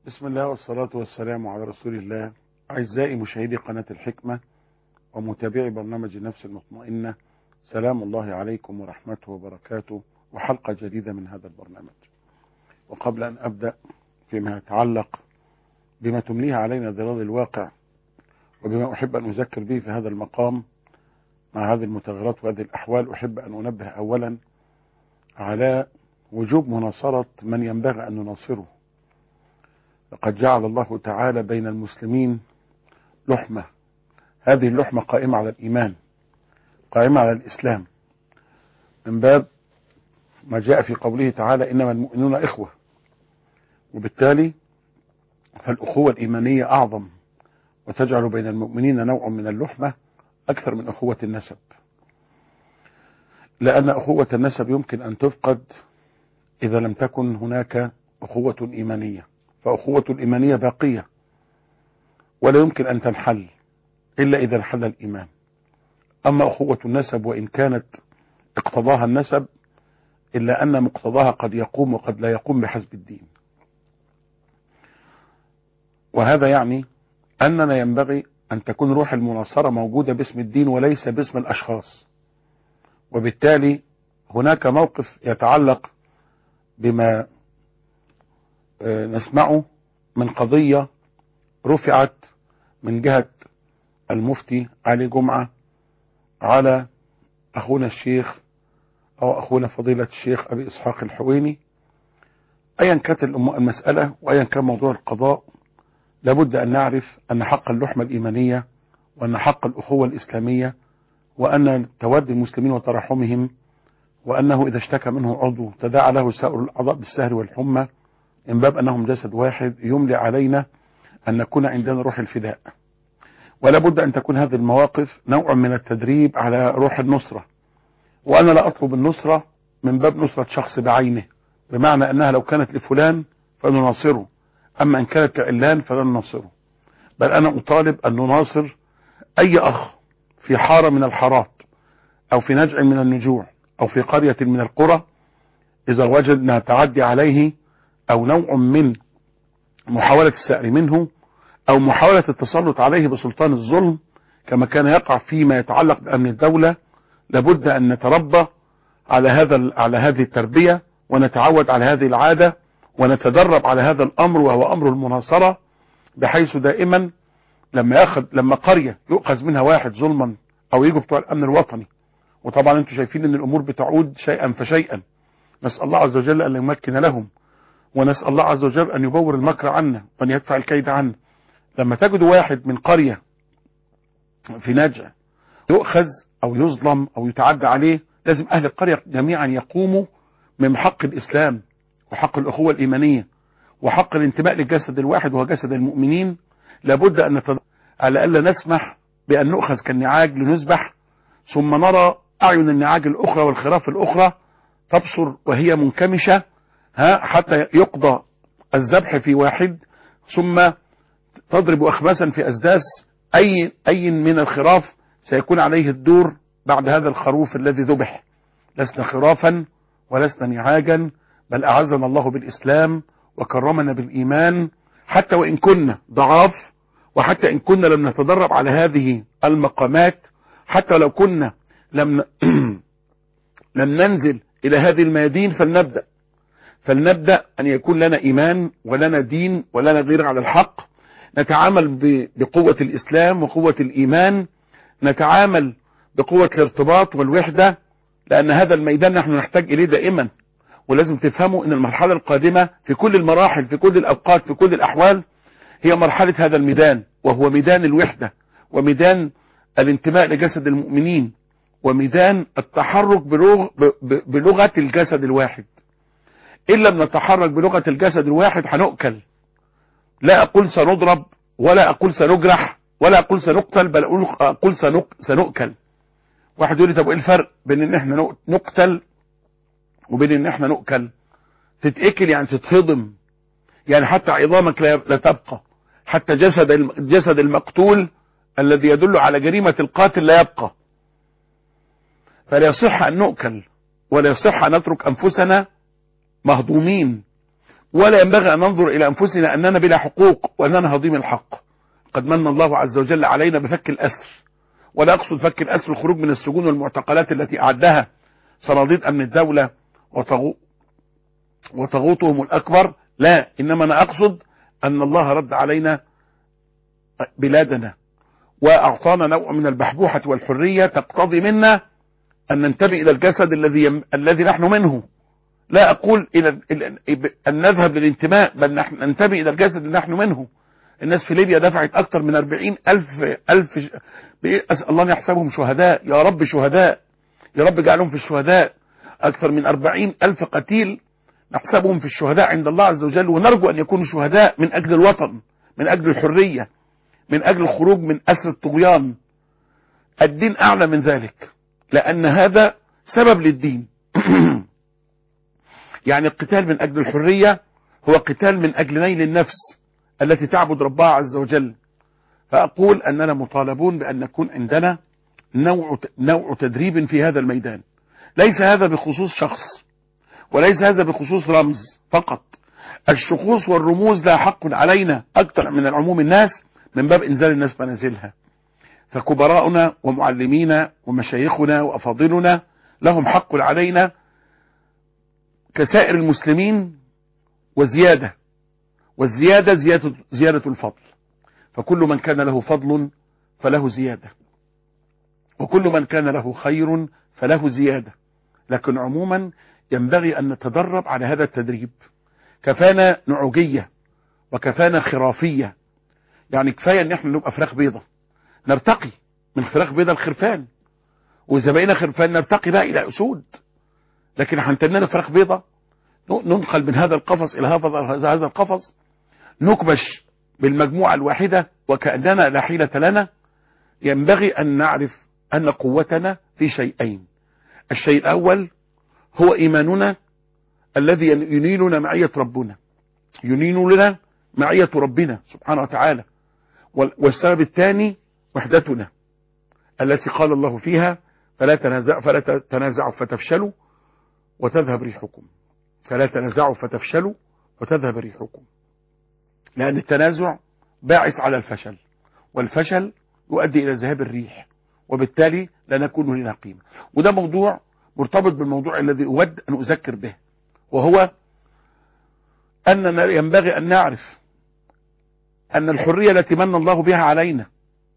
بسم الله والصلاة والسلام على رسول الله أعزائي مشاهدي قناة الحكمة ومتابعي برنامج النفس المطمئنة سلام الله عليكم ورحمته وبركاته وحلقة جديدة من هذا البرنامج وقبل أن أبدأ فيما يتعلق بما تمليه علينا ظلال الواقع وبما أحب أن أذكر به في هذا المقام مع هذه المتغيرات وهذه الأحوال أحب أن أنبه أولا على وجوب مناصرة من ينبغي أن نناصره لقد جعل الله تعالى بين المسلمين لحمة هذه اللحمة قائمة على الإيمان قائمة على الإسلام من باب ما جاء في قوله تعالى إنما المؤمنون إخوة وبالتالي فالأخوة الإيمانية أعظم وتجعل بين المؤمنين نوع من اللحمة أكثر من أخوة النسب لأن أخوة النسب يمكن أن تفقد إذا لم تكن هناك أخوة إيمانية فأخوة الإيمانية باقية ولا يمكن أن تنحل إلا إذا انحل الإيمان أما أخوة النسب وإن كانت اقتضاها النسب إلا أن مقتضاها قد يقوم وقد لا يقوم بحسب الدين وهذا يعني أننا ينبغي أن تكون روح المناصرة موجودة باسم الدين وليس باسم الأشخاص وبالتالي هناك موقف يتعلق بما نسمعه من قضية رفعت من جهة المفتي علي جمعة على أخونا الشيخ أو أخونا فضيلة الشيخ أبي إسحاق الحويني أيا كانت المسألة وأيا كان موضوع القضاء لابد أن نعرف أن حق اللحمة الإيمانية وأن حق الأخوة الإسلامية وأن تودي المسلمين وترحمهم وأنه إذا اشتكى منه عضو تداعى له سائر الأعضاء بالسهر والحمى من باب أنهم جسد واحد يملي علينا أن نكون عندنا روح الفداء ولا بد أن تكون هذه المواقف نوع من التدريب على روح النصرة وأنا لا أطلب النصرة من باب نصرة شخص بعينه بمعنى أنها لو كانت لفلان فنناصره أما إن كانت لعلان فلا نناصره بل أنا أطالب أن نناصر أي أخ في حارة من الحارات أو في نجع من النجوع أو في قرية من القرى إذا وجدنا تعدي عليه أو نوع من محاولة السأر منه أو محاولة التسلط عليه بسلطان الظلم كما كان يقع فيما يتعلق بأمن الدولة لابد أن نتربى على هذا على هذه التربية ونتعود على هذه العادة ونتدرب على هذا الأمر وهو أمر المناصرة بحيث دائما لما ياخذ لما قرية يؤخذ منها واحد ظلما أو يجوا بتوع الأمن الوطني وطبعا انتم شايفين ان الأمور بتعود شيئا فشيئا نسأل الله عز وجل أن يمكن لهم ونسأل الله عز وجل أن يبور المكر عنا وأن يدفع الكيد عنا لما تجد واحد من قرية في نجع يؤخذ أو يظلم أو يتعدى عليه لازم أهل القرية جميعا يقوموا من حق الإسلام وحق الأخوة الإيمانية وحق الانتماء للجسد الواحد وهو جسد المؤمنين لابد أن نتد... على ألا نسمح بأن نؤخذ كالنعاج لنذبح ثم نرى أعين النعاج الأخرى والخراف الأخرى تبصر وهي منكمشة ها حتى يقضى الذبح في واحد ثم تضرب أخماسا في أسداس أي, أي من الخراف سيكون عليه الدور بعد هذا الخروف الذي ذبح لسنا خرافا ولسنا نعاجا بل أعزنا الله بالإسلام وكرمنا بالإيمان حتى وإن كنا ضعاف وحتى إن كنا لم نتدرب على هذه المقامات حتى لو كنا لم لم ننزل إلى هذه الميادين فلنبدأ فلنبدأ أن يكون لنا إيمان ولنا دين ولنا غير على الحق نتعامل بقوة الإسلام وقوة الإيمان نتعامل بقوة الارتباط والوحدة لأن هذا الميدان نحن نحتاج إليه دائما ولازم تفهموا أن المرحلة القادمة في كل المراحل في كل الأوقات في كل الأحوال هي مرحلة هذا الميدان وهو ميدان الوحدة وميدان الانتماء لجسد المؤمنين وميدان التحرك بلغة الجسد الواحد إن لم نتحرك بلغة الجسد الواحد هنؤكل لا أقول سنضرب ولا أقول سنجرح ولا أقول سنقتل بل أقول سنؤكل واحد يقول لي طب ايه الفرق بين ان احنا نقتل وبين ان احنا نؤكل تتأكل يعني تتهضم يعني حتى عظامك لا تبقى حتى جسد جسد المقتول الذي يدل على جريمة القاتل لا يبقى فلا يصح أن نؤكل ولا يصح أن نترك أنفسنا مهضومين ولا ينبغي أن ننظر إلى أنفسنا أننا بلا حقوق وأننا هضيم الحق قد من الله عز وجل علينا بفك الأسر ولا أقصد فك الأسر الخروج من السجون والمعتقلات التي أعدها صناديد أمن الدولة وطغو وطغوتهم الأكبر لا إنما أنا أقصد أن الله رد علينا بلادنا وأعطانا نوع من البحبوحة والحرية تقتضي منا أن ننتمي إلى الجسد الذي يم... الذي نحن منه لا أقول إلى أن نذهب للانتماء بل نحن ننتمي إلى الجسد اللي نحن منه الناس في ليبيا دفعت أكثر من أربعين ألف, ألف ش... أسأل الله أن يحسبهم شهداء يا رب شهداء يا رب جعلهم في الشهداء أكثر من أربعين ألف قتيل نحسبهم في الشهداء عند الله عز وجل ونرجو أن يكونوا شهداء من أجل الوطن من أجل الحرية من أجل الخروج من أسر الطغيان الدين أعلى من ذلك لأن هذا سبب للدين يعني القتال من أجل الحرية هو قتال من أجل نيل النفس التي تعبد ربها عز وجل فأقول أننا مطالبون بأن نكون عندنا نوع, نوع تدريب في هذا الميدان ليس هذا بخصوص شخص وليس هذا بخصوص رمز فقط الشخوص والرموز لا حق علينا أكثر من العموم الناس من باب إنزال الناس منازلها فكبراؤنا ومعلمينا ومشايخنا وأفاضلنا لهم حق علينا كسائر المسلمين وزيادة والزيادة زيادة, زيادة الفضل فكل من كان له فضل فله زيادة وكل من كان له خير فله زيادة لكن عموما ينبغي أن نتدرب على هذا التدريب كفانا نعوجية وكفانا خرافية يعني كفاية ان احنا نبقى فراخ بيضة نرتقي من فراخ بيضة لخرفان واذا بقينا خرفان نرتقي بقى الى اسود لكن هنتننا فراخ بيضة ننقل من هذا القفص الى هذا القفص نكبش بالمجموعة الواحدة وكأننا لا حيلة لنا ينبغي ان نعرف ان قوتنا في شيئين الشيء الاول هو ايماننا الذي ينيلنا معية ربنا ينين لنا معية ربنا سبحانه وتعالى والسبب الثاني وحدتنا التي قال الله فيها فلا تنازعوا فلا تنازعوا فتفشلوا وتذهب ريحكم فلا تنازعوا فتفشلوا وتذهب ريحكم لأن التنازع باعث على الفشل والفشل يؤدي إلى ذهاب الريح وبالتالي لا نكون لنا قيمة وده موضوع مرتبط بالموضوع الذي أود أن أذكر به وهو أننا ينبغي أن نعرف أن الحرية التي من الله بها علينا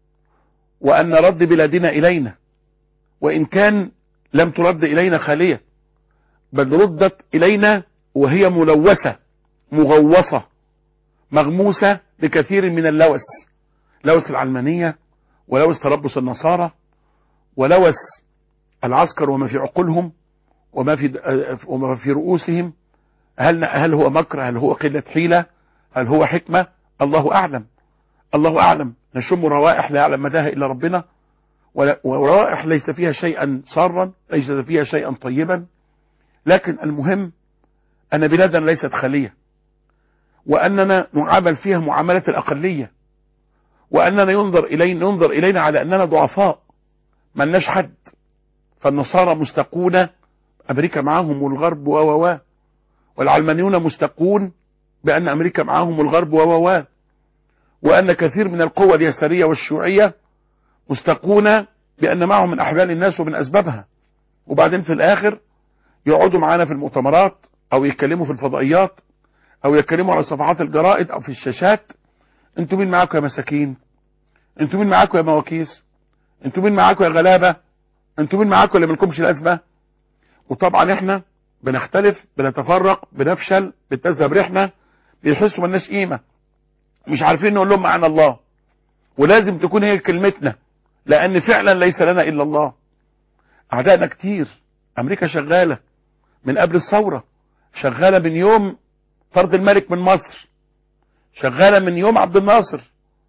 وأن رد بلادنا إلينا وإن كان لم ترد إلينا خالية بل ردت إلينا وهي ملوثة مغوصة مغموسة بكثير من اللوث لوث العلمانية ولوث تربص النصارى ولوث العسكر وما في عقولهم وما في وما في رؤوسهم هل هل هو مكر هل هو قلة حيلة هل هو حكمة الله أعلم الله أعلم نشم روائح لا يعلم مداها إلا ربنا وروائح ليس فيها شيئا صارا ليس فيها شيئا طيبا لكن المهم أن بلادنا ليست خالية وأننا نعامل فيها معاملة الأقلية وأننا ينظر إلينا ينظر إلينا على أننا ضعفاء ما لناش حد فالنصارى مستقون أمريكا معاهم والغرب و و والعلمانيون مستقون بأن أمريكا معاهم الغرب و و وأن كثير من القوى اليسارية والشيوعية مستقون بأن معهم من أحبال الناس ومن أسبابها وبعدين في الآخر يقعدوا معانا في المؤتمرات أو يتكلموا في الفضائيات أو يتكلموا على صفحات الجرائد أو في الشاشات انتوا مين معاكم يا مساكين انتوا مين معاكم يا مواكيس انتوا مين معاكم يا غلابة انتوا مين معاكم اللي ملكمش الأزمة وطبعا احنا بنختلف بنتفرق بنفشل بتذهب ريحنا بيحسوا ملناش قيمة مش عارفين نقول لهم معانا الله ولازم تكون هي كلمتنا لأن فعلا ليس لنا إلا الله أعدائنا كتير أمريكا شغالة من قبل الثورة شغالة من يوم فرض الملك من مصر شغالة من يوم عبد الناصر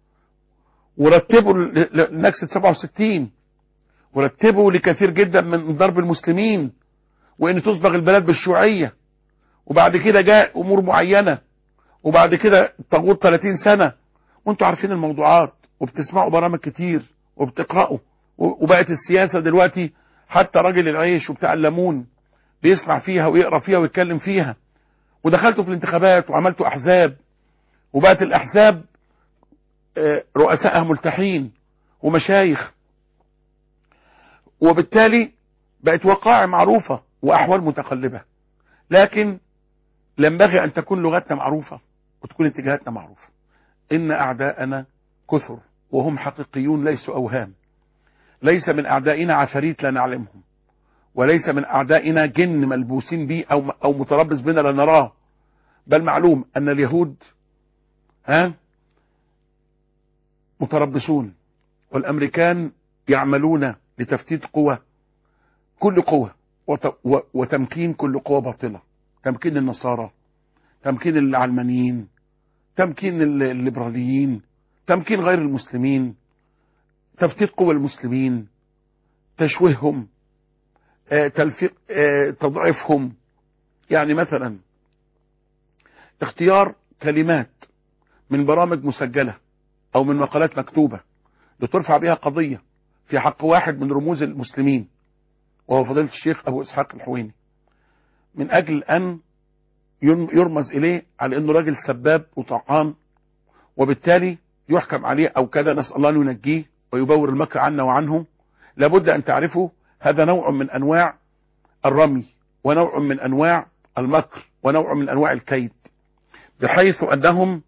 ورتبوا لنكسة 67 ورتبوا لكثير جدا من ضرب المسلمين وان تصبغ البلاد بالشيوعية وبعد كده جاء امور معينة وبعد كده طاغوت 30 سنة وانتوا عارفين الموضوعات وبتسمعوا برامج كتير وبتقرأوا وبقت السياسة دلوقتي حتى راجل العيش وبتاع الليمون بيسمع فيها ويقرأ فيها ويتكلم فيها ودخلتوا في الانتخابات وعملتوا احزاب وبقت الاحزاب آه، رؤسائها ملتحين ومشايخ وبالتالي بقت وقائع معروفة واحوال متقلبة لكن ينبغي ان تكون لغتنا معروفة وتكون اتجاهاتنا معروفة ان اعداءنا كثر وهم حقيقيون ليسوا اوهام ليس من اعدائنا عفاريت لا نعلمهم وليس من اعدائنا جن ملبوسين به او او متربص بنا لا نراه بل معلوم ان اليهود ها متربصون والامريكان يعملون لتفتيت قوة كل قوة وت- و- وتمكين كل قوة باطلة تمكين النصارى تمكين العلمانيين تمكين ال- الليبراليين تمكين غير المسلمين تفتيت قوى المسلمين تشويههم آه، تلفيق آه، تضعيفهم يعني مثلا اختيار كلمات من برامج مسجلة او من مقالات مكتوبة لترفع بها قضية في حق واحد من رموز المسلمين وهو فضيلة الشيخ ابو اسحاق الحويني من اجل ان ين- يرمز اليه على انه راجل سباب وطعام وبالتالي يحكم عليه او كذا نسال الله ان ينجيه ويبور المكر عنا وعنه لابد ان تعرفوا هذا نوع من انواع الرمي ونوع من انواع المكر ونوع من انواع الكيد بحيث انهم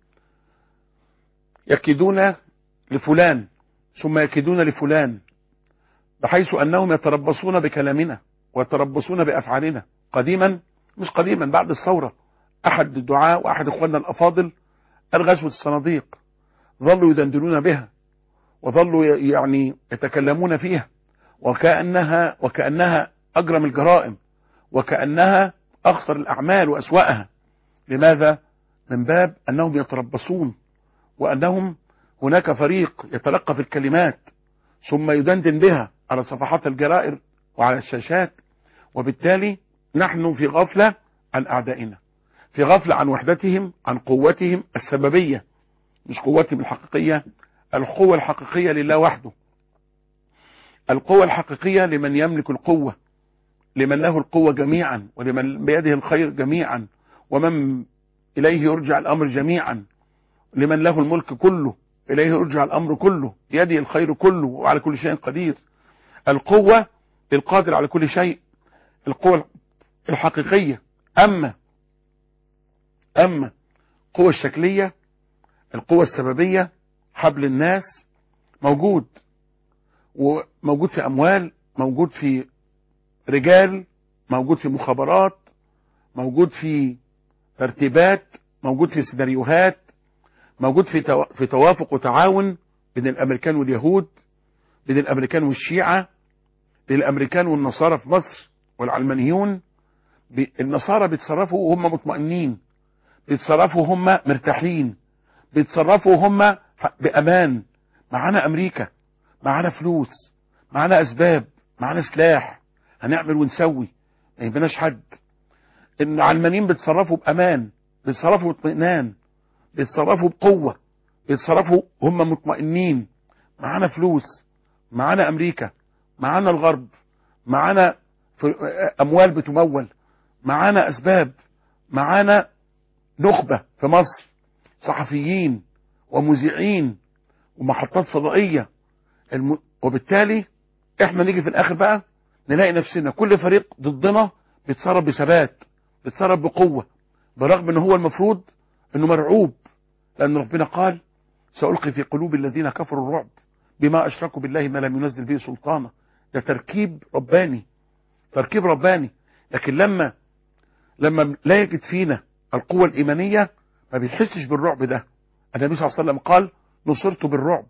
يكيدون لفلان ثم يكيدون لفلان بحيث انهم يتربصون بكلامنا ويتربصون بافعالنا قديما مش قديما بعد الثوره احد الدعاء واحد اخواننا الافاضل قال غزوه الصناديق ظلوا يدندنون بها وظلوا ي- يعني يتكلمون فيها وكانها وكانها اجرم الجرائم وكانها اخطر الاعمال واسواها لماذا من باب انهم يتربصون وانهم هناك فريق يتلقف الكلمات ثم يدندن بها على صفحات الجرائر وعلى الشاشات وبالتالي نحن في غفلة عن أعدائنا في غفلة عن وحدتهم عن قوتهم السببية مش قوتهم الحقيقية القوة الحقيقية لله وحده القوة الحقيقية لمن يملك القوة لمن له القوة جميعا ولمن بيده الخير جميعا ومن إليه يرجع الأمر جميعا لمن له الملك كله إليه يرجع الأمر كله بيده الخير كله وعلى كل شيء قدير القوة القادر على كل شيء القوة الحقيقية أما أما القوة الشكلية القوة السببية حبل الناس موجود وموجود في أموال موجود في رجال موجود في مخابرات موجود في ترتيبات موجود في سيناريوهات موجود في تو- في توافق وتعاون بين الامريكان واليهود بين الامريكان والشيعة بين الامريكان والنصارى في مصر والعلمانيون ب- النصارى بيتصرفوا وهم مطمئنين بيتصرفوا وهم مرتاحين بيتصرفوا وهم ح- بامان معانا امريكا معانا فلوس معانا اسباب معانا سلاح هنعمل ونسوي ما يهمناش حد ان العلمانيين بيتصرفوا بامان بيتصرفوا باطمئنان بيتصرفوا بقوة بيتصرفوا هم مطمئنين معانا فلوس معانا امريكا معانا الغرب معانا ف- اموال بتمول معانا اسباب معانا نخبة في مصر صحفيين ومذيعين ومحطات فضائية الم... وبالتالي احنا نيجي في الاخر بقى نلاقي نفسنا كل فريق ضدنا بيتصرف بثبات بيتصرف بقوة برغم ان هو المفروض انه مرعوب لان ربنا قال سألقي في قلوب الذين كفروا الرعب بما اشركوا بالله ما لم ينزل به سلطانا ده تركيب رباني تركيب رباني لكن لما لما لا يجد فينا القوة الإيمانية ما بيحسش بالرعب ده النبي صلى الله عليه وسلم قال نصرت بالرعب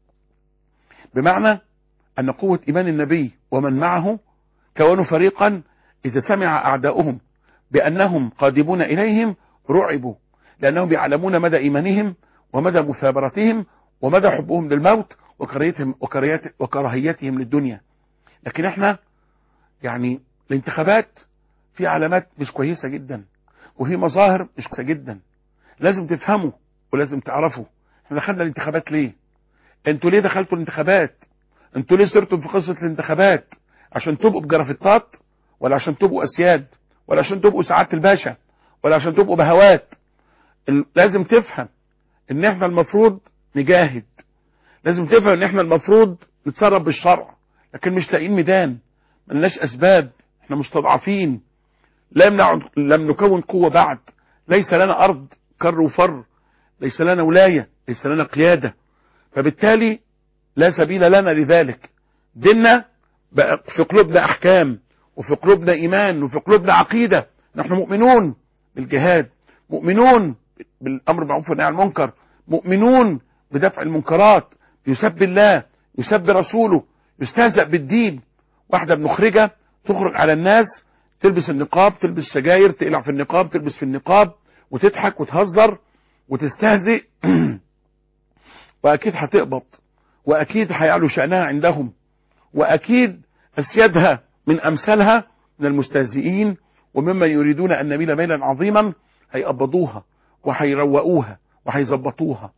بمعنى أن قوة إيمان النبي ومن معه كونوا فريقا إذا سمع أعداؤهم بأنهم قادمون إليهم رعبوا لأنهم يعلمون مدى إيمانهم ومدى مثابرتهم ومدى حبهم للموت وكراهيتهم وكراهيت- وكراهيتهم للدنيا لكن احنا يعني الانتخابات في علامات مش كويسة جدا وفي مظاهر مش كويسة جدا لازم تفهموا ولازم تعرفوا احنا دخلنا الانتخابات ليه انتوا ليه دخلتوا الانتخابات انتوا ليه صرتوا في قصة الانتخابات عشان تبقوا بجرافطات ولا عشان تبقوا اسياد ولا عشان تبقوا سعادة الباشا ولا عشان تبقوا بهوات ال- لازم تفهم ان احنا المفروض نجاهد لازم تفهم ان احنا المفروض نتصرف بالشرع لكن مش لاقيين ميدان ملناش اسباب احنا مستضعفين لم نعد لم نكون قوة بعد ليس لنا ارض كر وفر ليس لنا ولاية ليس لنا قيادة فبالتالي لا سبيل لنا لذلك ديننا بقى في قلوبنا احكام وفي قلوبنا ايمان وفي قلوبنا عقيدة نحن مؤمنون بالجهاد مؤمنون بالامر بالمعروف والنهي عن المنكر مؤمنون بدفع المنكرات يسب الله يسب رسوله يستهزأ بالدين واحدة بنخرجة تخرج على الناس تلبس النقاب تلبس سجاير تقلع في النقاب تلبس في النقاب وتضحك وتهزر وتستهزئ واكيد هتقبض واكيد هيعلو شأنها عندهم واكيد اسيادها من امثالها من المستهزئين وممن يريدون ان نميل ميلا عظيما هيقبضوها وهيروقوها وهيظبطوها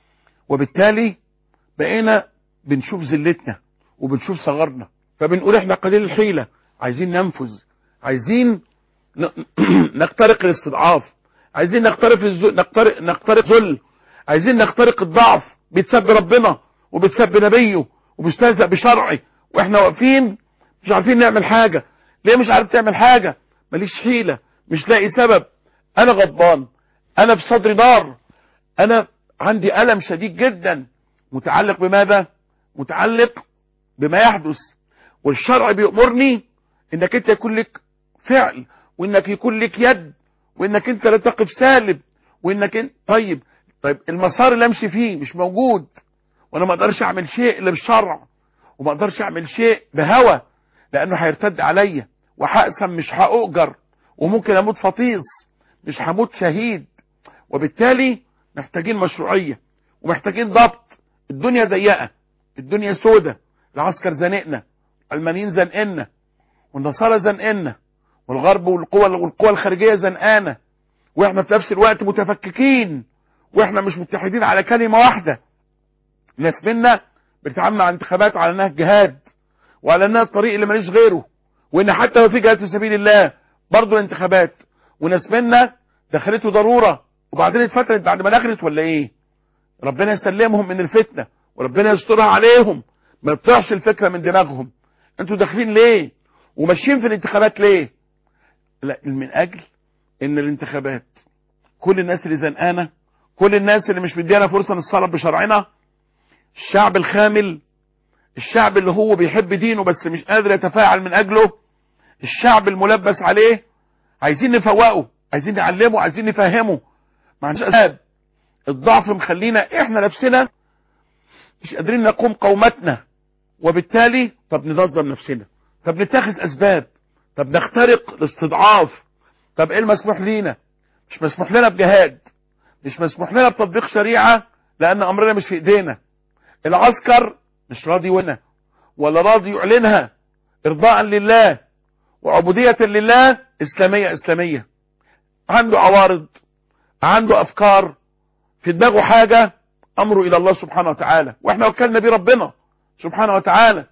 وبالتالي بقينا بنشوف ذلتنا وبنشوف صغرنا فبنقول احنا قليل الحيلة عايزين ننفذ عايزين ن- نخترق الاستضعاف عايزين نخترق الذل نخترق نخترق ذل عايزين نخترق الضعف بيتسب ربنا وبيتسب نبيه وبيستهزأ بشرعي واحنا واقفين مش عارفين نعمل حاجة ليه مش عارف تعمل حاجة ماليش حيلة مش لاقي سبب انا غضبان انا في صدري نار انا عندي ألم شديد جدا متعلق بماذا متعلق بما يحدث والشرع بيأمرني انك انت يكون لك فعل وانك يكون لك يد وانك انت لا تقف سالب وانك انت طيب طيب المسار اللي امشي فيه مش موجود وانا ما اقدرش اعمل شيء الا بالشرع وما اقدرش اعمل شيء بهوى لانه هيرتد عليا وهقسم مش هأؤجر وممكن اموت فطيس مش هموت شهيد وبالتالي محتاجين مشروعية ومحتاجين ضبط الدنيا ضيقة الدنيا سودة العسكر زنقنا الألمانيين زنقنا والنصارى زنقنا والغرب والقوى والقوى الخارجية زنقانا واحنا في نفس الوقت متفككين واحنا مش متحدين على كلمة واحدة ناس منا بتتعامل مع انتخابات على انها جهاد وعلى انها الطريق اللي ماليش غيره وان حتى لو في جهاد في سبيل الله برضه الانتخابات وناس منا دخلته ضرورة وبعدين اتفتنت بعد ما دخلت ولا ايه ربنا يسلمهم من الفتنة وربنا يسترها عليهم ما يطلعش الفكرة من دماغهم انتوا داخلين ليه وماشيين في الانتخابات ليه لا من اجل ان الانتخابات كل الناس اللي زنقانة كل الناس اللي مش مديانا فرصة نتصرف بشرعنا الشعب الخامل الشعب اللي هو بيحب دينه بس مش قادر يتفاعل من اجله الشعب الملبس عليه عايزين نفوقه عايزين نعلمه عايزين نفهمه ما عندناش اسباب الضعف مخلينا احنا نفسنا مش قادرين نقوم قومتنا وبالتالي طب ننظم نفسنا طب نتخذ اسباب طب نخترق الاستضعاف طب ايه المسموح لينا مش مسموح لنا بجهاد مش مسموح لنا بتطبيق شريعة لان امرنا مش في ايدينا العسكر مش راضي يقولنا ولا راضي يعلنها ارضاء لله وعبودية لله اسلامية اسلامية عنده عوارض عنده افكار في دماغه حاجة امره الى الله سبحانه وتعالى واحنا وكلنا بيه ربنا سبحانه وتعالى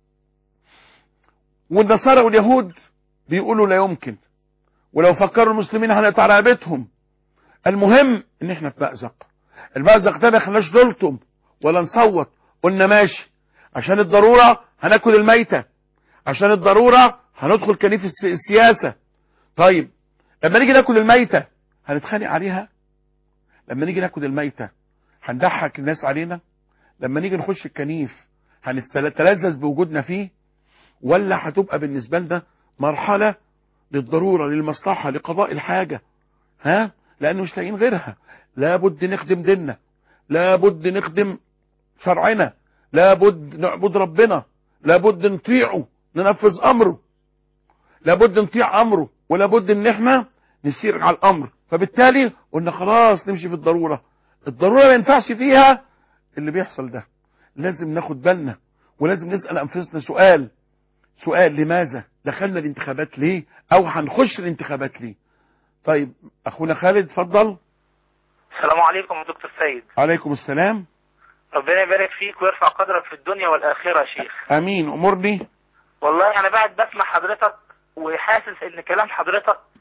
والنصارى واليهود بيقولوا لا يمكن ولو فكروا المسلمين هنقطع رقبتهم المهم ان احنا في مأزق المأزق ده ما خلاش نلطم ولا نصوت قلنا ماشي عشان الضرورة هناكل الميتة عشان الضرورة هندخل كنيف الس- السياسة طيب لما نيجي ناكل الميتة هنتخانق عليها لما نيجي ناكل الميتة هنضحك الناس علينا لما نيجي نخش الكنيف هنتلذذ بوجودنا فيه ولا هتبقى بالنسبة لنا مرحلة للضرورة للمصلحة لقضاء الحاجة ها لأنه مش لاقيين غيرها لابد نخدم ديننا لابد نخدم شرعنا لابد نعبد ربنا لابد نطيعه ننفذ أمره لابد نطيع أمره ولابد ان احنا نسير على الأمر فبالتالي قلنا خلاص نمشي في الضرورة الضرورة ما ينفعش فيها اللي بيحصل ده لازم ناخد بالنا ولازم نسأل أنفسنا سؤال سؤال لماذا دخلنا الانتخابات ليه او هنخش الانتخابات ليه طيب اخونا خالد اتفضل السلام عليكم يا دكتور سيد عليكم السلام ربنا يبارك فيك ويرفع قدرك في الدنيا والآخرة يا شيخ امين امرني والله أنا قاعد بسمع حضرتك وحاسس إن كلام حضرتك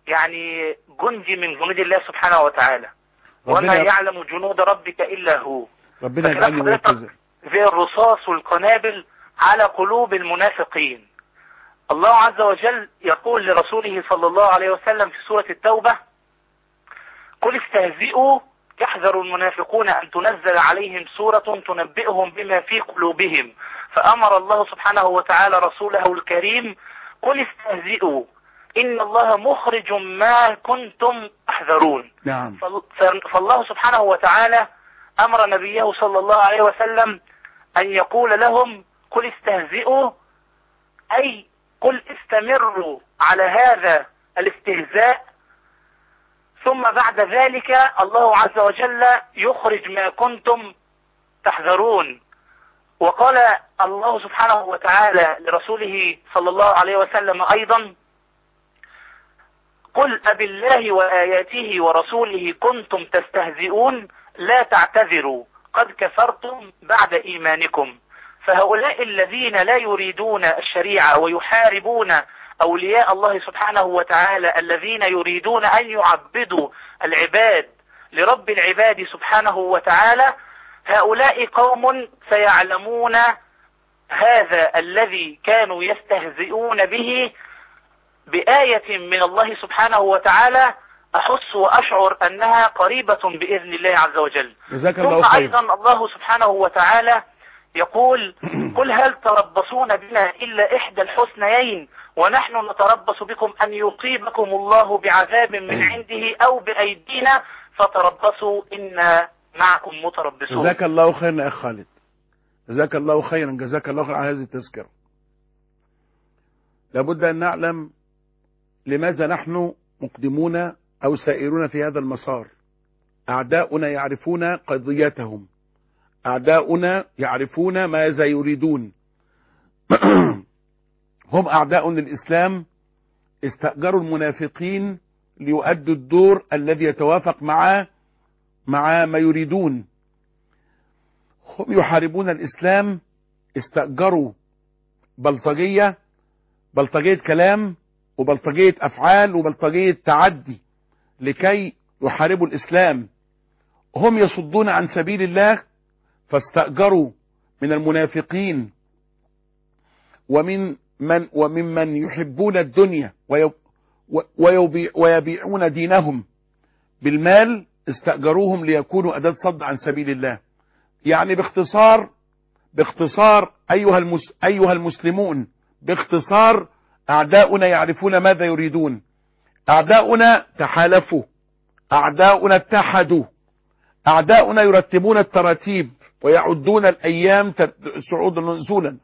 يعني جندي من جنود الله سبحانه وتعالى وما ربنا يعلم جنود ربك إلا هو ربنا فكلام يجعلني حضرتك ويركز زي الرصاص والقنابل على قلوب المنافقين الله عز وجل يقول لرسوله صلى الله عليه وسلم في سورة التوبة قل استهزئوا يحذر المنافقون أن تنزل عليهم سورة تنبئهم بما في قلوبهم فأمر الله سبحانه وتعالى رسوله الكريم قل استهزئوا إن الله مخرج ما كنتم تحذرون نعم فال- ف- فالله سبحانه وتعالى أمر نبيه صلى الله عليه وسلم أن يقول لهم قل استهزئوا أي قل استمروا على هذا الاستهزاء ثم بعد ذلك الله عز وجل يخرج ما كنتم تحذرون وقال الله سبحانه وتعالى لرسوله صلى الله عليه وسلم أيضا قل أبالله وآياته ورسوله كنتم تستهزئون لا تعتذروا قد كفرتم بعد إيمانكم فهؤلاء الذين لا يريدون الشريعة ويحاربون أولياء الله سبحانه وتعالى الذين يريدون أن يعبدوا العباد لرب العباد سبحانه وتعالى هؤلاء قوم سيعلمون هذا الذي كانوا يستهزئون به بآية من الله سبحانه وتعالى أحس وأشعر أنها قريبة بإذن الله عز وجل جزاك ثم الله خير أيضا الله سبحانه وتعالى يقول قل هل تربصون بنا إلا إحدى الحسنيين ونحن نتربص بكم أن يصيبكم الله بعذاب من عنده أو بأيدينا فتربصوا إنا معكم متربصون جزاك الله خيرا يا اخ خالد جزاك الله خيرا جزاك الله خيرا على هذه التذكرة لابد ان نعلم لماذا نحن مقدمون او سائرون في هذا المسار اعداؤنا يعرفون قضيتهم اعداؤنا يعرفون ماذا يريدون هم اعداء للاسلام استأجروا المنافقين ليؤدوا الدور الذي يتوافق مع مع ما يريدون هم يحاربون الإسلام استأجروا بلطجية بلطجية كلام وبلطجية أفعال وبلطجية تعدي لكي يحاربوا الإسلام هم يصدون عن سبيل الله فاستأجروا من المنافقين ومن من وممن يحبون الدنيا ويب- ويبيع ويبيعون دينهم بالمال استأجروهم ليكونوا أداة صد عن سبيل الله يعني باختصار باختصار أيها, المس أيها المسلمون باختصار أعداؤنا يعرفون ماذا يريدون أعداؤنا تحالفوا أعداؤنا اتحدوا أعداؤنا يرتبون التراتيب ويعدون الأيام تر- صعودا ونزولا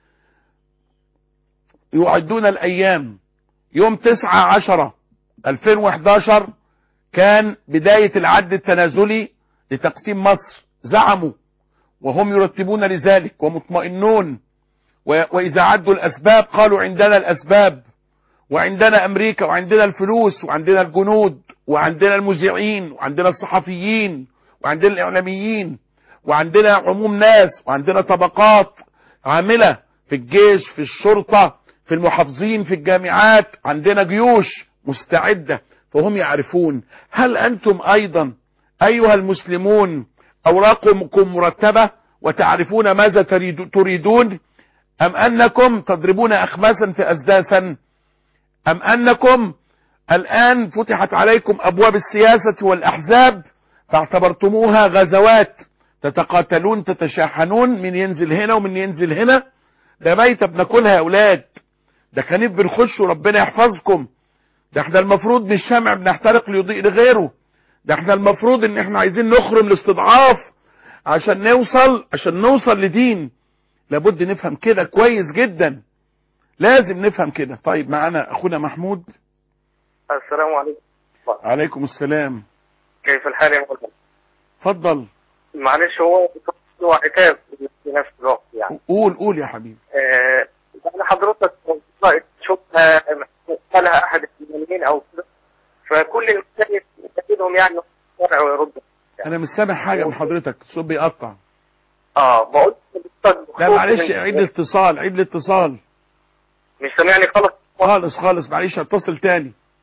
يعدون الأيام يوم تسعة عشرة 2011 كان بداية العد التنازلي لتقسيم مصر زعموا وهم يرتبون لذلك ومطمئنون و- وإذا عدوا الأسباب قالوا عندنا الأسباب وعندنا أمريكا وعندنا الفلوس وعندنا الجنود وعندنا المذيعين وعندنا الصحفيين وعندنا الإعلاميين وعندنا عموم ناس وعندنا طبقات عاملة في الجيش في الشرطة في المحافظين في الجامعات عندنا جيوش مستعدة فهم يعرفون هل أنتم أيضا أيها المسلمون أوراقكم مرتبة وتعرفون ماذا تريد تريدون أم أنكم تضربون أخماسا في أسداسا أم أنكم الآن فتحت عليكم أبواب السياسة والأحزاب فاعتبرتموها غزوات تتقاتلون تتشاحنون من ينزل هنا ومن ينزل هنا ده ميتة بناكلها يا أولاد ده كنيف بنخش وربنا يحفظكم ده احنا المفروض مش شمع بنحترق ليضيء لغيره ده احنا المفروض ان احنا عايزين نخرم الاستضعاف عشان نوصل عشان نوصل لدين لابد نفهم كده كويس جدا لازم نفهم كده طيب معانا اخونا محمود السلام عليكم عليكم السلام كيف الحال يا مولانا اتفضل معلش هو هو عتاب في نفس الوقت يعني قول قول يا حبيبي آه، انا حضرتك رأيت شفنا قالها احد المسلمين او كده فكل المسلمين يستفيدهم يعني الشرع ويرد انا مش سامع حاجه من حضرتك الصوت بيقطع اه بقول لا معلش عيد الاتصال عيد الاتصال مش سامعني خالص خالص خالص معلش اتصل تاني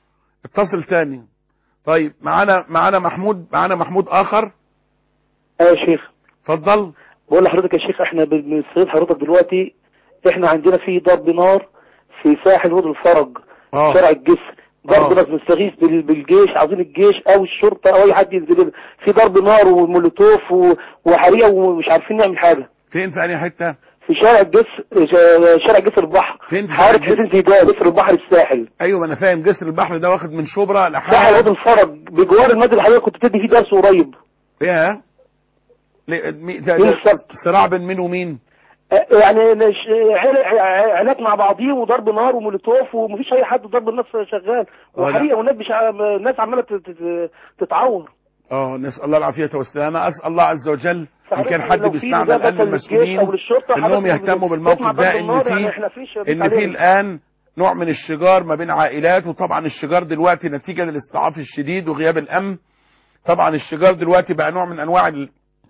اتصل تاني طيب معانا معانا محمود معانا محمود اخر اه يا شيخ اتفضل بقول لحضرتك يا شيخ احنا بنستغيث حضرتك دلوقتي احنا عندنا في ضرب نار في ساحل وادي الفرج اه شارع الجسر ضرب آه. ناس بنستغيث بال- بالجيش عاوزين الجيش او الشرطه او اي حد ينزل لنا في ضرب نار ومولوتوف و- وحريقه ومش عارفين نعمل حاجه فين في انهي حته في شارع الجسر شا- شارع جسر البحر فين في حارة شارع الجسر؟ حسين زيدان جسر البحر الساحل ايوه ما انا فاهم جسر البحر ده واخد من شبرا ساحل وادي لحد الفرج بجوار المسجد اللي حضرتك كنت بتدي فيه درس قريب ايه ليه- مي- ده- يوم ده السبت. صراع بين مين ومين اه، يعني نش- عل- ع- علاج مع بعضيه وضرب نار ومولوتوف ومفيش اي حد ضرب الناس شغال اه، وحريقه والناس مش ع- الناس عماله تت- تت- تتعور اه نسال الله العافيه والسلامه اسال الله عز وجل ان كان حد لو في بيسمعنا نداء الان من مثلا للجيش المسؤولين أو للشرطة انهم حضرتك يهتموا بتسمع بالموقف ضرب ده ان النار، يعني في احنا فيش بيت ان في علينا. الان نوع من الشجار ما بين عائلات وطبعا الشجار دلوقتي نتيجه للاستضعاف الشديد وغياب الامن طبعا الشجار دلوقتي بقى نوع من انواع ال-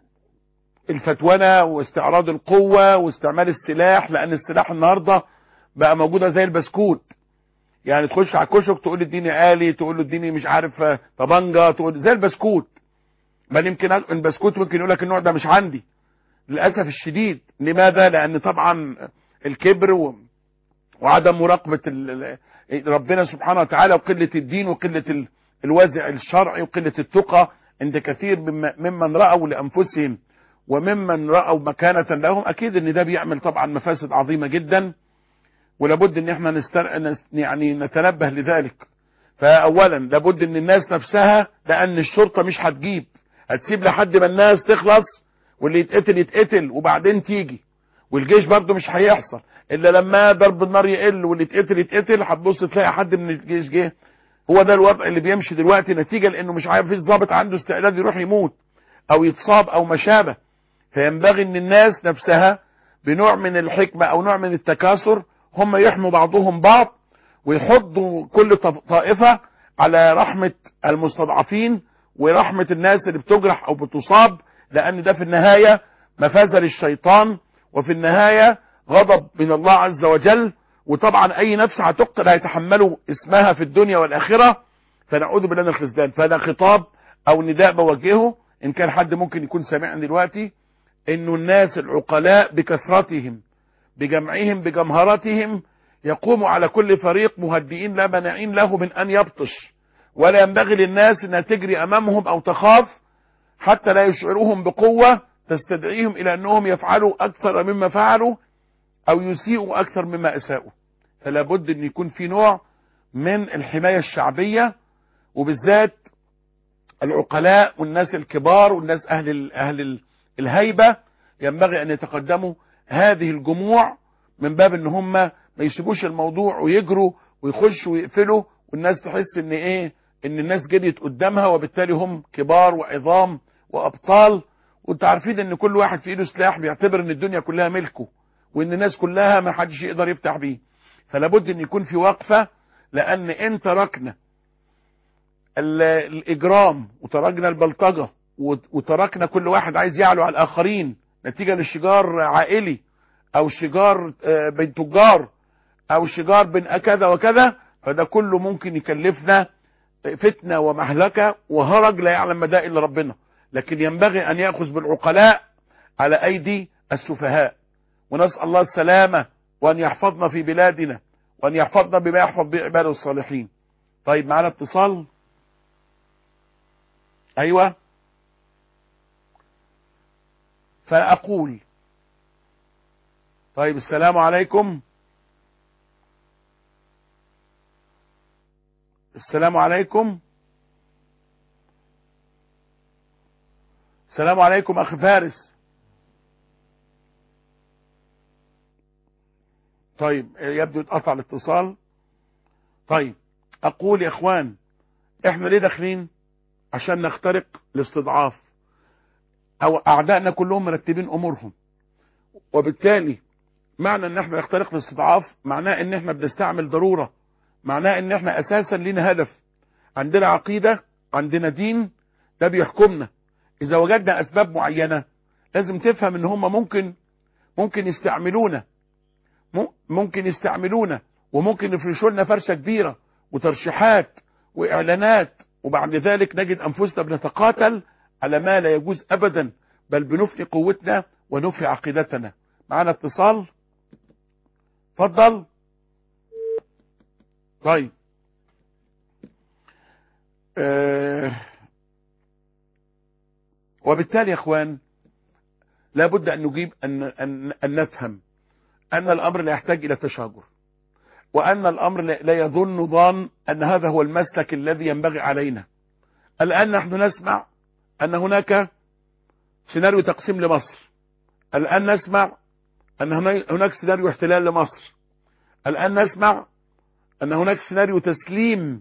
الفتونة واستعراض القوة واستعمال السلاح لان السلاح النهاردة بقى موجودة زي البسكوت يعني تخش على الكشك تقول اديني آلي تقول له اديني مش عارف آه، طبنجة تقول زي البسكوت بل يمكن أ- البسكوت ممكن يقول لك النوع ده مش عندي للأسف الشديد لماذا لأن طبعا الكبر و... وعدم مراقبة ال... ال- ربنا سبحانه وتعالى وقلة الدين وقلة ال... الوازع الشرعي وقلة التقى عند كثير مم... ممن رأوا لأنفسهم وممن رأوا مكانة لهم أكيد أن ده بيعمل طبعا مفاسد عظيمة جدا ولابد أن احنا نستر... نس- يعني نتنبه لذلك فأولا لابد أن الناس نفسها لأن الشرطة مش هتجيب هتسيب لحد ما الناس تخلص واللي يتقتل يتقتل وبعدين تيجي والجيش برضه مش هيحصل الا لما ضرب النار يقل واللي يتقتل يتقتل هتبص تلاقي حد من الجيش جه هو ده الوضع اللي بيمشي دلوقتي نتيجه لانه مش عارف في ضابط عنده استعداد يروح يموت او يتصاب او ما شابه فينبغي ان الناس نفسها بنوع من الحكمه او نوع من التكاثر هم يحموا بعضهم بعض ويحضوا كل طف- طائفه على رحمه المستضعفين ورحمه الناس اللي بتجرح او بتصاب لان ده في النهايه مفازر الشيطان وفي النهايه غضب من الله عز وجل وطبعا اي نفس هتقتل هيتحملوا اسمها في الدنيا والاخره فنعوذ بالله من الخذلان فانا خطاب او نداء بوجهه ان كان حد ممكن يكون سامعني دلوقتي انه الناس العقلاء بكثرتهم بجمعهم بجمهرتهم يقوموا على كل فريق مهدئين لا مانعين له من ان يبطش ولا ينبغي للناس انها تجري امامهم او تخاف حتى لا يشعروهم بقوة تستدعيهم الى انهم يفعلوا اكثر مما فعلوا او يسيئوا اكثر مما اساءوا فلا بد ان يكون في نوع من الحماية الشعبية وبالذات العقلاء والناس الكبار والناس اهل ال اهل ال الهيبة ينبغي ان يتقدموا هذه الجموع من باب ان هم ما يسيبوش الموضوع ويجروا ويخشوا ويقفلوا والناس تحس ان ايه ان الناس جريت قدامها وبالتالي هم كبار وعظام وابطال وانت عارفين ان كل واحد في ايده سلاح بيعتبر ان الدنيا كلها ملكه وان الناس كلها ما حدش يقدر يفتح بيه فلا بد ان يكون في وقفة لان ان تركنا ال- الاجرام وتركنا البلطجة وت- وتركنا كل واحد عايز يعلو على الاخرين نتيجة لشجار عائلي او شجار آه، بين تجار او شجار بين كذا وكذا فده كله ممكن يكلفنا فتنة ومهلكة وهرج لا يعلم مدى الا ربنا لكن ينبغي ان يأخذ بالعقلاء على ايدي السفهاء ونسأل الله السلامة وان يحفظنا في بلادنا وان يحفظنا بما يحفظ به عباده الصالحين طيب معنا اتصال ايوه فاقول طيب السلام عليكم السلام عليكم السلام عليكم اخ فارس طيب يبدو اتقطع الاتصال طيب اقول يا اخوان احنا ليه داخلين عشان نخترق الاستضعاف او اعدائنا كلهم مرتبين امورهم وبالتالي معنى ان احنا نخترق الاستضعاف معناه ان احنا بنستعمل ضرورة معناه ان احنا اساسا لينا هدف عندنا عقيدة عندنا دين ده بيحكمنا اذا وجدنا اسباب معينة لازم تفهم ان هم ممكن ممكن يستعملونا م- ممكن يستعملونا وممكن يفرشوا لنا فرشة كبيرة وترشيحات واعلانات وبعد ذلك نجد انفسنا بنتقاتل على ما لا يجوز ابدا بل بنفني قوتنا ونفني عقيدتنا معنا اتصال اتفضل طيب آه وبالتالي يا اخوان لابد ان نجيب ان ان, أن نفهم ان الامر لا يحتاج الى تشاجر وان الامر لا لا يظن ظان ان هذا هو المسلك الذي ينبغي علينا الان نحن نسمع ان هناك سيناريو تقسيم لمصر الان نسمع ان هنا- هناك سيناريو احتلال لمصر الان نسمع ان هناك سيناريو تسليم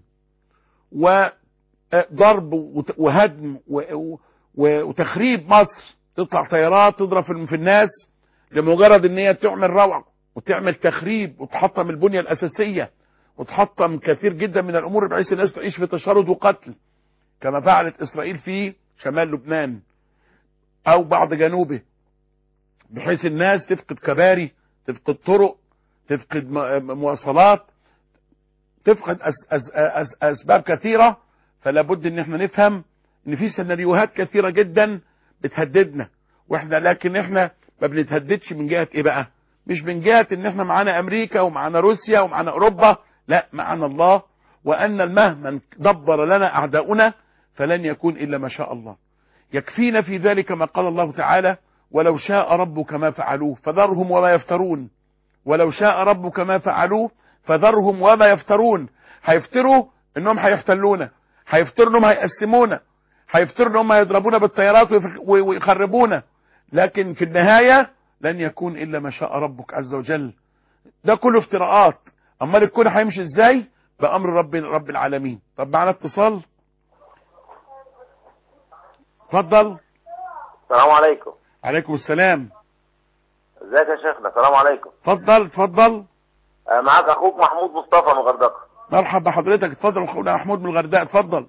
وضرب وت- وهدم و- و- وتخريب مصر تطلع طيارات تضرب في في الناس لمجرد ان هي تعمل روع وتعمل تخريب وتحطم البنيه الاساسيه وتحطم كثير جدا من الامور بحيث الناس تعيش في تشرد وقتل كما فعلت اسرائيل في شمال لبنان او بعض جنوبه بحيث الناس تفقد كباري تفقد طرق تفقد م- مواصلات تفقد أس أس أس اسباب كثيره فلا بد ان احنا نفهم ان في سيناريوهات كثيره جدا بتهددنا واحنا لكن احنا ما بنتهددش من جهه ايه بقى مش من جهه ان احنا معانا امريكا ومعانا روسيا ومعانا اوروبا لا معانا الله وان مهما دبر لنا اعداؤنا فلن يكون الا ما شاء الله يكفينا في ذلك ما قال الله تعالى ولو شاء ربك ما فعلوه فذرهم وما يفترون ولو شاء ربك ما فعلوه فذرهم وما يفترون هيفتروا انهم هيحتلونا هيفتروا انهم هيقسمونا هيفتروا انهم هيضربونا بالطيارات ويفر- وي- ويخربونا لكن في النهاية لن يكون الا ما شاء ربك عز وجل ده كله افتراءات امال الكون هيمشي ازاي بامر رب رب العالمين طب معنا اتصال اتفضل السلام عليكم عليكم السلام ازيك يا شيخنا السلام عليكم اتفضل اتفضل آه، معاك اخوك محمود مصطفى من الغردقه مرحبا بحضرتك اتفضل اخونا محمود من الغردقه اتفضل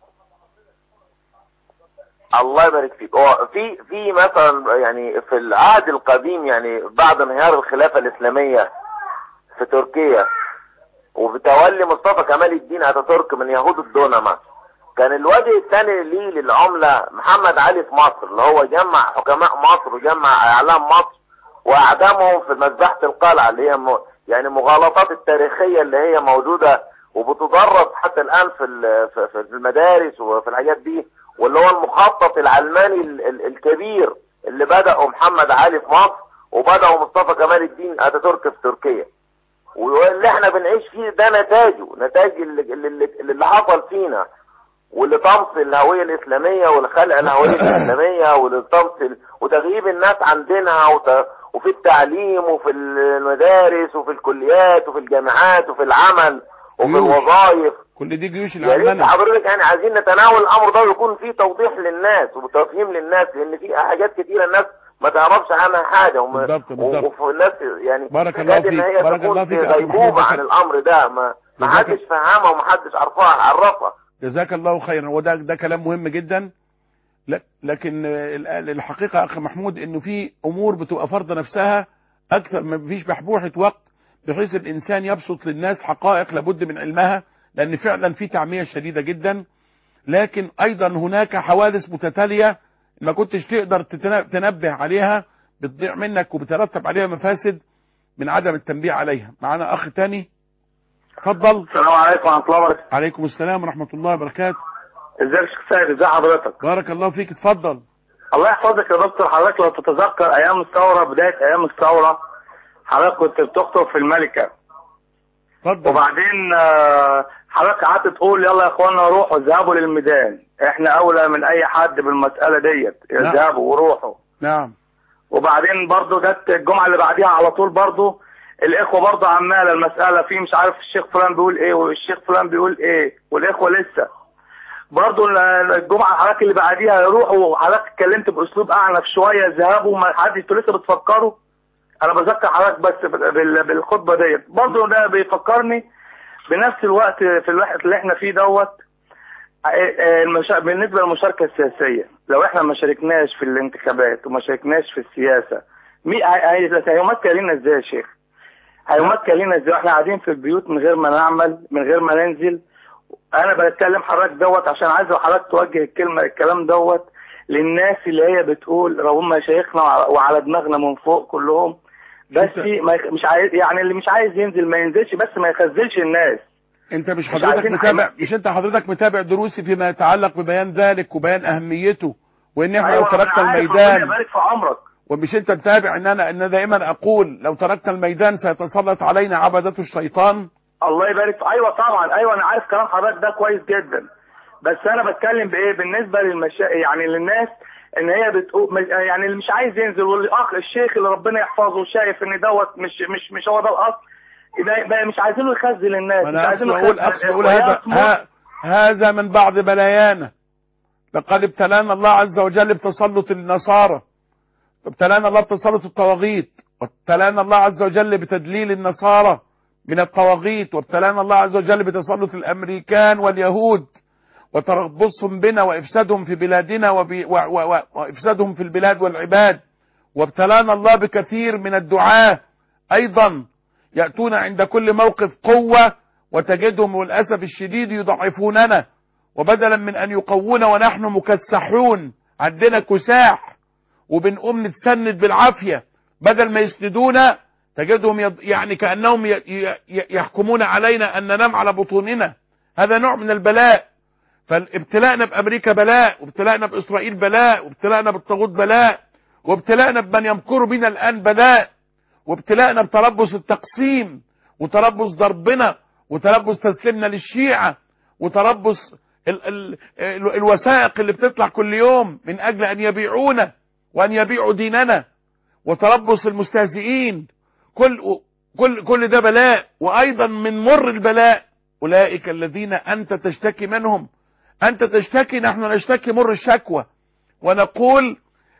الله يبارك فيك هو في في مثلا يعني في العهد القديم يعني بعد انهيار الخلافه الاسلاميه في تركيا وبتولي مصطفى كمال الدين اتاتورك من يهود الدونما كان الوجه الثاني ليه للعمله محمد علي في مصر اللي هو جمع حكماء مصر وجمع اعلام مصر واعدامهم في مذبحه القلعه اللي هي م... يعني مغالطات التاريخيه اللي هي موجوده وبتدرس حتى الان في ال- في في المدارس وفي الحاجات دي واللي هو المخطط العلماني ال- ال- الكبير اللي بدأه محمد علي في مصر وبدأه مصطفى كمال الدين اتاتورك في تركيا واللي احنا بنعيش فيه ده نتاجه نتاج اللي, اللي, اللي حصل فينا واللي طمس الهوية الإسلامية والخلق الهوية الإسلامية واللي طمس ال- وتغييب الناس عن دينها وت- وفي التعليم وفي المدارس وفي الكليات وفي الجامعات وفي العمل وفي جيوش. الوظائف كل دي جيوش يا ريت العلمانه حضرتك يعني عايزين نتناول الامر ده ويكون فيه توضيح للناس وتفهيم للناس لان في حاجات كتيره الناس ما تعرفش عنها حاجه وما بالضبط، بالضبط. وفي الناس يعني بارك الله تكاد ان فيك، هي بارك تكون الله فيك في يا أخي غيبوبه محمود عن بكر. الامر ده ما ما جزاك- حدش فهمها وما حدش عرفها عرفها جزاك الله خيرا وده ده كلام مهم جدا لا- لكن آه، ال- الحقيقه يا اخي محمود انه في امور بتبقى فرض نفسها اكثر ما فيش بحبوحه وقت بحيث الانسان يبسط للناس حقائق لابد من علمها لان فعلا في تعميه شديده جدا لكن ايضا هناك حوادث متتاليه ما كنتش تقدر تتنا- تنبه عليها بتضيع منك وبترتب عليها مفاسد من عدم التنبيه عليها معانا اخ تاني اتفضل السلام عليكم ورحمة الله وبركاته عليكم السلام ورحمه الله وبركاته ازيك يا شيخ سيد ازي حضرتك بارك الله فيك اتفضل الله يحفظك يا دكتور حضرتك لو تتذكر ايام الثورة بداية ايام الثورة حضرتك كنت بتخطب في الملكة اتفضل وبعدين آه، حضرتك قعدت تقول يلا يا اخوانا روحوا اذهبوا للميدان احنا اولى من اي حد بالمسألة ديت نعم. اذهبوا وروحوا نعم وبعدين برضو جت الجمعة اللي بعديها على طول برضو الاخوة برضو عمالة المسألة في مش عارف الشيخ فلان بيقول ايه والشيخ فلان بيقول ايه والاخوة لسه برضو ال- الجمعة حضرتك اللي بعديها يروحوا حضرتك اتكلمت باسلوب اعنف شوية ذهبوا ما حد انتوا لسه بتفكروا انا بذكر حضرتك بس بال- بال- بالخطبة ديت برضو ده بيفكرني بنفس الوقت في الوقت اللي احنا فيه دوت المشا... بالنسبة للمشاركة السياسية لو احنا ما شاركناش في الانتخابات وما شاركناش في السياسة مي هي- هي- هيمكن لنا ازاي يا شيخ؟ هيمكن لنا ازاي احنا قاعدين في البيوت من غير ما نعمل من غير ما ننزل انا بتكلم حضرتك دوت عشان عايز حضرتك توجه الكلمه الكلام دوت للناس اللي هي بتقول هم مشايخنا وع- وعلى دماغنا من فوق كلهم بس أنت- ما يخ- مش عايز يعني اللي مش عايز ينزل ما ينزلش بس ما يخزلش الناس انت مش مش حضرتك عايزين متابع حاجة. مش انت حضرتك متابع دروسي فيما يتعلق ببيان ذلك وبيان اهميته وان احنا لو أنا تركنا عارف، ربنا الميدان يبارك في عمرك ومش انت متابع ان انا ان دائما اقول لو تركنا الميدان سيتسلط علينا عبدة الشيطان الله يبارك في ايوه طبعا ايوه انا عارف كلام حضرتك ده كويس جدا بس انا بتكلم بايه بالنسبه للمشا يعني للناس ان هي بتقول مش- يعني اللي مش عايز ينزل والاخ الشيخ اللي ربنا يحفظه شايف ان دوت مش مش مش هو ده الاصل يبقى يبقى مش عايزينه يخزل الناس ما مش انا اقصد عايزينه اقول يخزل اقصد اقول هذا ويصمت. ها هذا من بعض بلايانا لقد ابتلانا الله عز وجل بتسلط النصارى ابتلانا الله بتسلط الطواغيت وابتلانا الله عز وجل بتدليل النصارى من الطواغيت وابتلانا الله عز وجل بتسلط الامريكان واليهود وتربصهم بنا وافسادهم في بلادنا وبي و و و وافسادهم في البلاد والعباد وابتلانا الله بكثير من الدعاة ايضا يأتون عند كل موقف قوة وتجدهم للأسف الشديد يضعفوننا وبدلا من أن يقوونا ونحن مكسحون عندنا كساح وبنقوم نتسند بالعافية بدل ما يسندونا تجدهم يض... يعني كأنهم ي... ي... ي- يحكمون علينا أن ننام على بطوننا هذا نوع من البلاء فابتلاءنا بأمريكا بلاء وابتلاءنا بإسرائيل بلاء وابتلاءنا بالطاغوت بلاء وابتلاءنا بمن يمكر بنا الآن بلاء وابتلاءنا بتربص التقسيم وتربص ضربنا وتربص تسليمنا للشيعة وتربص ال ال ال الوثائق اللي بتطلع كل يوم من أجل أن يبيعونا وأن يبيعوا ديننا وتربص المستهزئين كل كل كل ده بلاء وأيضا من مر البلاء أولئك الذين أنت تشتكي منهم أنت تشتكي نحن نشتكي مر الشكوى ونقول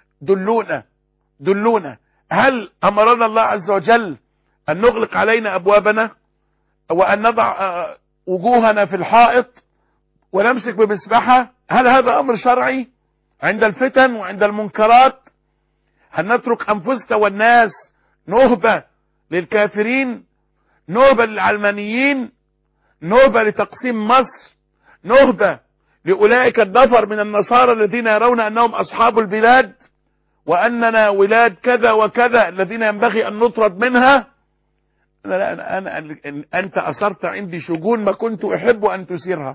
دلونا دلونا هل أمرنا الله عز وجل أن نغلق علينا أبوابنا وأن نضع آه، وجوهنا في الحائط ونمسك بمسبحة هل هذا أمر شرعي عند الفتن وعند المنكرات هل نترك أنفسنا والناس نهبة للكافرين نهبة للعلمانيين نهبة لتقسيم مصر نهبة لأولئك النفر من النصارى الذين يرون أنهم أصحاب البلاد وأننا ولاد كذا وكذا الذين ينبغي أن نطرد منها أنا لا أنا, أنا أنا أنت أثرت عندي شجون ما كنت أحب أن تثيرها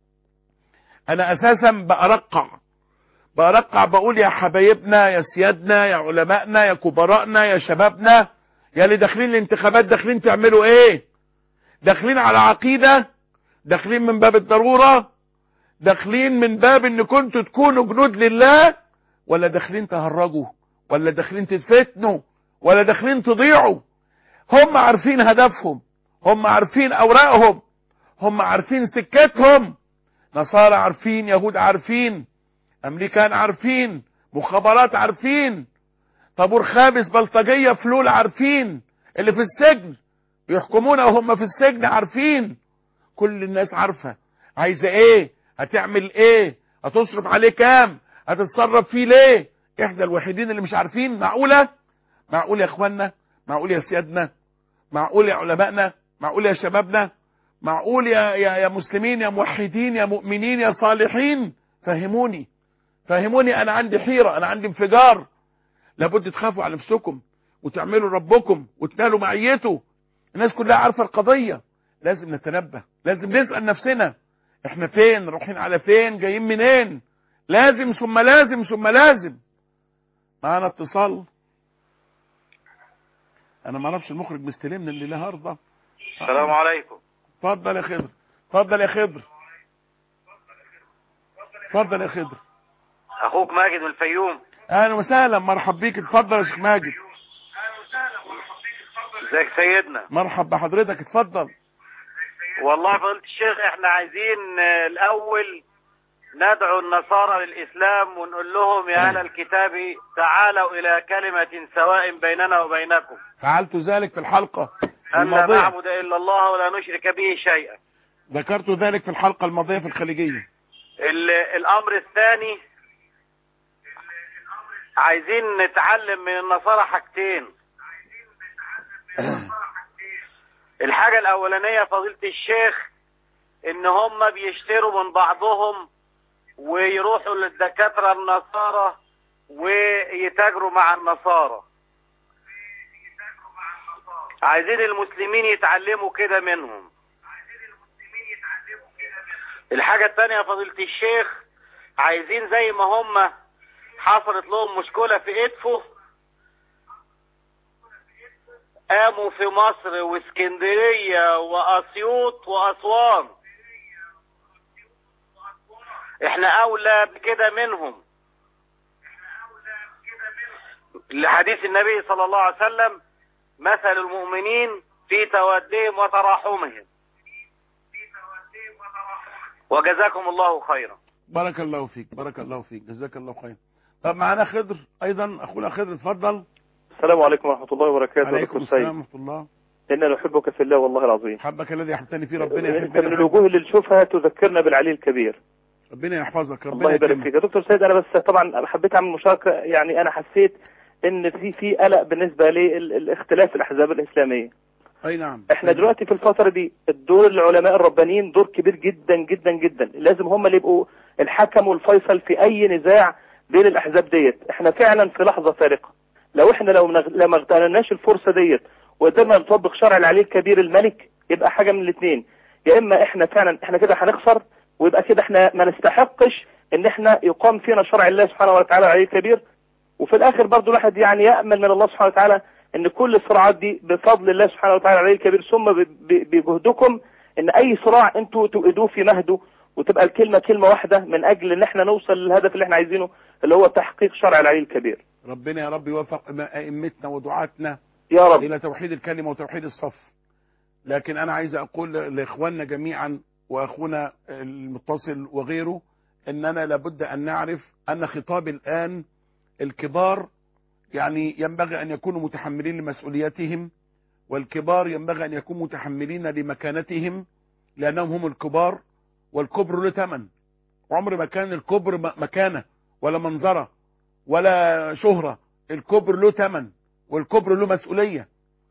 أنا أساسا بأرقع بأرقع بقول يا حبايبنا يا سيادنا يا علمائنا يا كبراءنا يا شبابنا يا اللي داخلين الانتخابات داخلين تعملوا ايه داخلين على عقيدة داخلين من باب الضرورة داخلين من باب ان كنتوا تكونوا جنود لله ولا داخلين تهرجوا ولا داخلين تتفتنوا ولا داخلين تضيعوا هم عارفين هدفهم هم عارفين اوراقهم هم عارفين سكتهم نصارى عارفين يهود عارفين امريكان عارفين مخابرات عارفين طابور خامس بلطجية فلول عارفين اللي في السجن بيحكمونا وهم في السجن عارفين كل الناس عارفة عايزة ايه هتعمل ايه هتصرف عليه كام هتتصرف فيه ليه احنا الوحيدين اللي مش عارفين معقولة معقول يا اخوانا معقول يا سيادنا معقول يا علمائنا معقول يا شبابنا معقول يا, يا, يا مسلمين يا موحدين يا مؤمنين يا صالحين فهموني فهموني انا عندي حيرة انا عندي انفجار لابد تخافوا على نفسكم وتعملوا ربكم وتنالوا معيته الناس كلها عارفة القضية لازم نتنبه لازم نسأل نفسنا احنا فين رايحين على فين جايين منين لازم ثم لازم ثم لازم معانا اتصال انا ما اعرفش المخرج مستلمني اللي النهارده السلام عليكم اتفضل يا خضر اتفضل يا خضر اتفضل يا خضر اخوك ماجد من الفيوم اهلا وسهلا مرحب بيك اتفضل يا شيخ ماجد ازيك سيدنا مرحب بحضرتك اتفضل والله فضيلة الشيخ احنا عايزين آه، الاول ندعو النصارى للاسلام ونقول لهم يا اهل الكتاب تعالوا الى كلمة سواء بيننا وبينكم فعلت ذلك في الحلقة ألا الماضية نعبد إلا الله ولا نشرك به شيئا ذكرت ذلك في الحلقة الماضية في الخليجية ال- الأمر الثاني عايزين نتعلم من النصارى حاجتين الحاجة الأولانية فضيلة الشيخ ان هم بيشتروا من بعضهم ويروحوا للدكاترة النصارى ويتاجروا مع النصارى عايزين المسلمين يتعلموا كده منهم الحاجة التانية يا فضيلة الشيخ عايزين زي ما هم حصلت لهم مشكلة في إدفو قاموا في مصر واسكندرية وأسيوط وأسوان احنا أولى بكده منهم لحديث النبي صلى الله عليه وسلم مثل المؤمنين في تودهم وتراحمهم وجزاكم الله خيرا بارك الله فيك بارك الله فيك جزاك الله خير طب معانا خضر ايضا اخونا خضر اتفضل السلام عليكم ورحمة الله وبركاته عليكم دكتور السلام سيد ورحمه الله إنا نحبك في الله والله العظيم حبك الذي احببتني فيه ربنا أنت من يحبك الوجوه اللي نشوفها تذكرنا بالعلي الكبير ربنا يحفظك الله ربنا يبارك يكرمك فيك يا دكتور سيد أنا بس طبعا حبيت أعمل مشاركة يعني أنا حسيت إن في في قلق بالنسبة للاختلاف الأحزاب الإسلامية اي نعم احنا دلوقتي في الفترة دي الدور العلماء الربانيين دور كبير جدا جدا جدا لازم هم اللي يبقوا الحكم والفيصل في اي نزاع بين الاحزاب ديت احنا فعلا في لحظة فارقة لو احنا لو منغ... لو ما اغتنمناش الفرصة ديت وقدرنا نطبق شرع العلي الكبير الملك يبقى حاجة من الاثنين يا اما احنا فعلا احنا كده هنخسر ويبقى كده احنا ما نستحقش ان احنا يقام فينا شرع الله سبحانه وتعالى العلي الكبير وفي الاخر برضو الواحد يعني يامل من الله سبحانه وتعالى ان كل الصراعات دي بفضل الله سبحانه وتعالى العلي الكبير ثم ب- ب- بجهدكم ان اي صراع انتوا تؤيدوه في مهده وتبقى الكلمه كلمه واحده من اجل ان احنا نوصل للهدف اللي احنا عايزينه اللي هو تحقيق شرع العلي الكبير ربنا يا رب يوفق ائمتنا ودعاتنا يا رب الى توحيد الكلمه وتوحيد الصف لكن انا عايز اقول لاخواننا جميعا واخونا المتصل وغيره اننا لابد ان نعرف ان خطاب الان الكبار يعني ينبغي ان يكونوا متحملين لمسؤولياتهم والكبار ينبغي ان يكونوا متحملين لمكانتهم لانهم هم الكبار والكبر له ثمن عمر ما كان الكبر م- مكانه ولا منظره ولا شهره الكبر له ثمن والكبر له مسؤوليه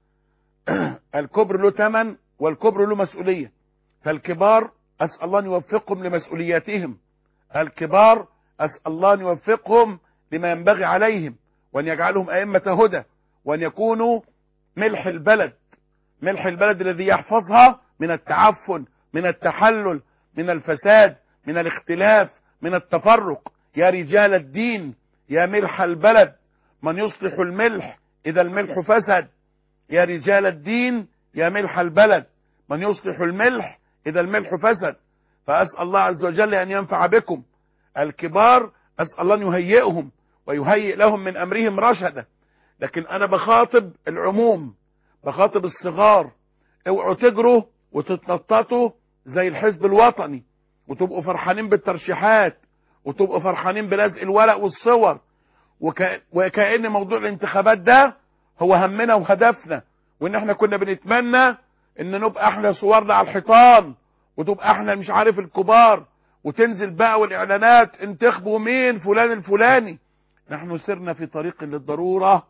الكبر له ثمن والكبر له مسؤوليه فالكبار اسال الله ان يوفقهم لمسؤولياتهم الكبار اسال الله ان يوفقهم لما ينبغي عليهم وان يجعلهم ائمه هدى وان يكونوا ملح البلد ملح البلد الذي يحفظها من التعفن من التحلل من الفساد من الاختلاف من التفرق يا رجال الدين يا ملح البلد من يصلح الملح اذا الملح فسد يا رجال الدين يا ملح البلد من يصلح الملح اذا الملح فسد فاسال الله عز وجل ان ينفع بكم الكبار اسال الله ان يهيئهم ويهيئ لهم من امرهم رشدا لكن انا بخاطب العموم بخاطب الصغار اوعوا تجروا وتتنططوا زي الحزب الوطني وتبقوا فرحانين بالترشيحات وتبقوا فرحانين بلزق الورق والصور وك... وكأن موضوع الانتخابات ده هو همنا وهدفنا وان احنا كنا بنتمنى ان نبقى احنا صورنا على الحيطان وتبقى احنا مش عارف الكبار وتنزل بقى والاعلانات انتخبوا مين فلان الفلاني نحن سرنا في طريق للضرورة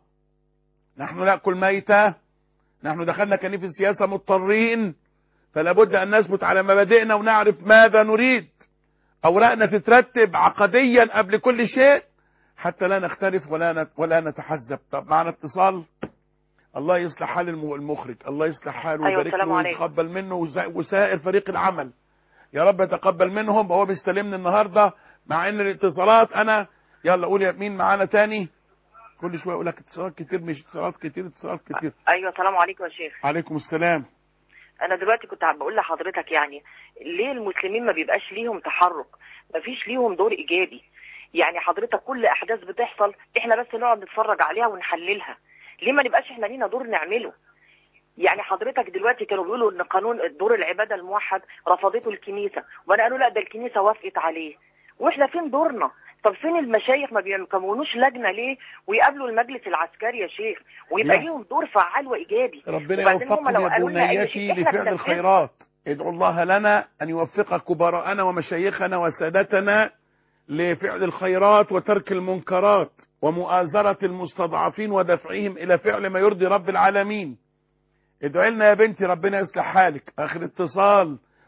نحن نأكل ميتة نحن دخلنا كنيف السياسة مضطرين فلا بد أن نثبت على مبادئنا ونعرف ماذا نريد أوراقنا تترتب عقديا قبل كل شيء حتى لا نختلف ولا نت ولا نتحزب طب معنا اتصال الله يصلح حال الم- المخرج الله يصلح حاله أيوة، ويبارك السلام له عليكم. ويتقبل منه وز- وسائر فريق العمل يا رب يتقبل منهم هو بيستلمني النهارده مع ان الاتصالات انا يلا قول يا مين معانا تاني كل شويه اقول لك اتصالات كتير مش اتصالات كتير اتصالات كتير ايوه السلام عليكم يا شيخ عليكم السلام انا دلوقتي كنت عم بقول لحضرتك يعني ليه المسلمين ما بيبقاش ليهم تحرك ما فيش ليهم دور ايجابي يعني حضرتك كل احداث بتحصل احنا بس نقعد نتفرج عليها ونحللها ليه ما نبقاش احنا لينا دور نعمله يعني حضرتك دلوقتي كانوا بيقولوا ان قانون دور العباده الموحد رفضته الكنيسه وانا قالوا لا ده الكنيسه وافقت عليه واحنا فين دورنا طب فين المشايخ ما بيكونوش لجنه ليه ويقابلوا المجلس العسكري يا شيخ ويبقى لا. ليهم دور فعال وايجابي ربنا وبعدين هم يوفقكم لو يا قالوا لنا أي بنيتي شيء، إحنا لفعل بننفذه. الخيرات ادعوا الله لنا ان يوفق كبراءنا ومشايخنا وسادتنا لفعل الخيرات وترك المنكرات ومؤازرة المستضعفين ودفعهم الى فعل ما يرضي رب العالمين ادعي لنا يا بنتي ربنا يصلح حالك اخر اتصال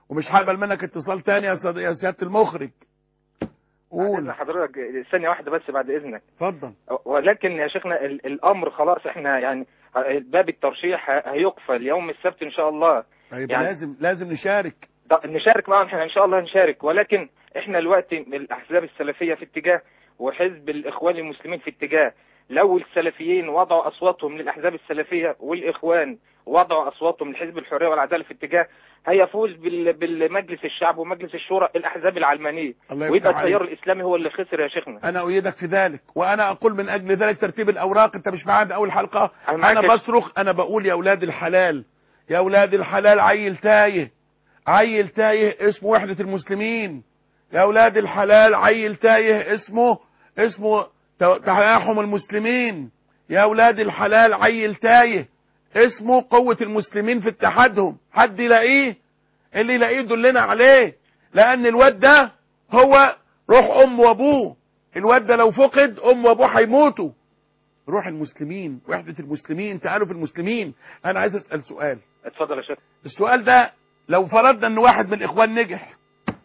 ومش هقبل منك اتصال تاني يا صد- يا سياده المخرج بعد إذن قول حضرتك ثانية واحدة بس بعد إذنك اتفضل ولكن يا شيخنا ال- الأمر خلاص إحنا يعني باب الترشيح ه- هيقفل يوم السبت إن شاء الله طيب يعني- لازم لازم نشارك ده- نشارك معهم احنا ان شاء الله نشارك ولكن احنا دلوقتي الاحزاب السلفيه في اتجاه وحزب الاخوان المسلمين في اتجاه لو السلفيين وضعوا اصواتهم للاحزاب السلفيه والاخوان وضعوا اصواتهم لحزب الحريه والعداله في اتجاه هيفوز بال- بالمجلس الشعب ومجلس الشورى الاحزاب العلمانيه الله يفتح ويبقى عليك. التيار الاسلامي هو اللي خسر يا شيخنا انا اؤيدك في ذلك وانا اقول من اجل ذلك ترتيب الاوراق انت مش معايا من اول حلقه أنا معاك انا يا- بصرخ انا بقول يا اولاد الحلال يا اولاد الحلال عيل تايه عيل تايه اسمه وحده المسلمين يا اولاد الحلال عيل تايه اسمه اسمه ت- تلاحم المسلمين يا اولاد الحلال عيل تايه اسمه قوه المسلمين في اتحادهم حد يلاقيه اللي يلاقيه يدلنا عليه لان الواد ده هو روح ام وابوه الواد ده لو فقد ام وابوه هيموتوا روح المسلمين وحده المسلمين تالف المسلمين انا عايز اسال سؤال اتفضل يا شيخ السؤال ده لو فرضنا ان واحد من الاخوان نجح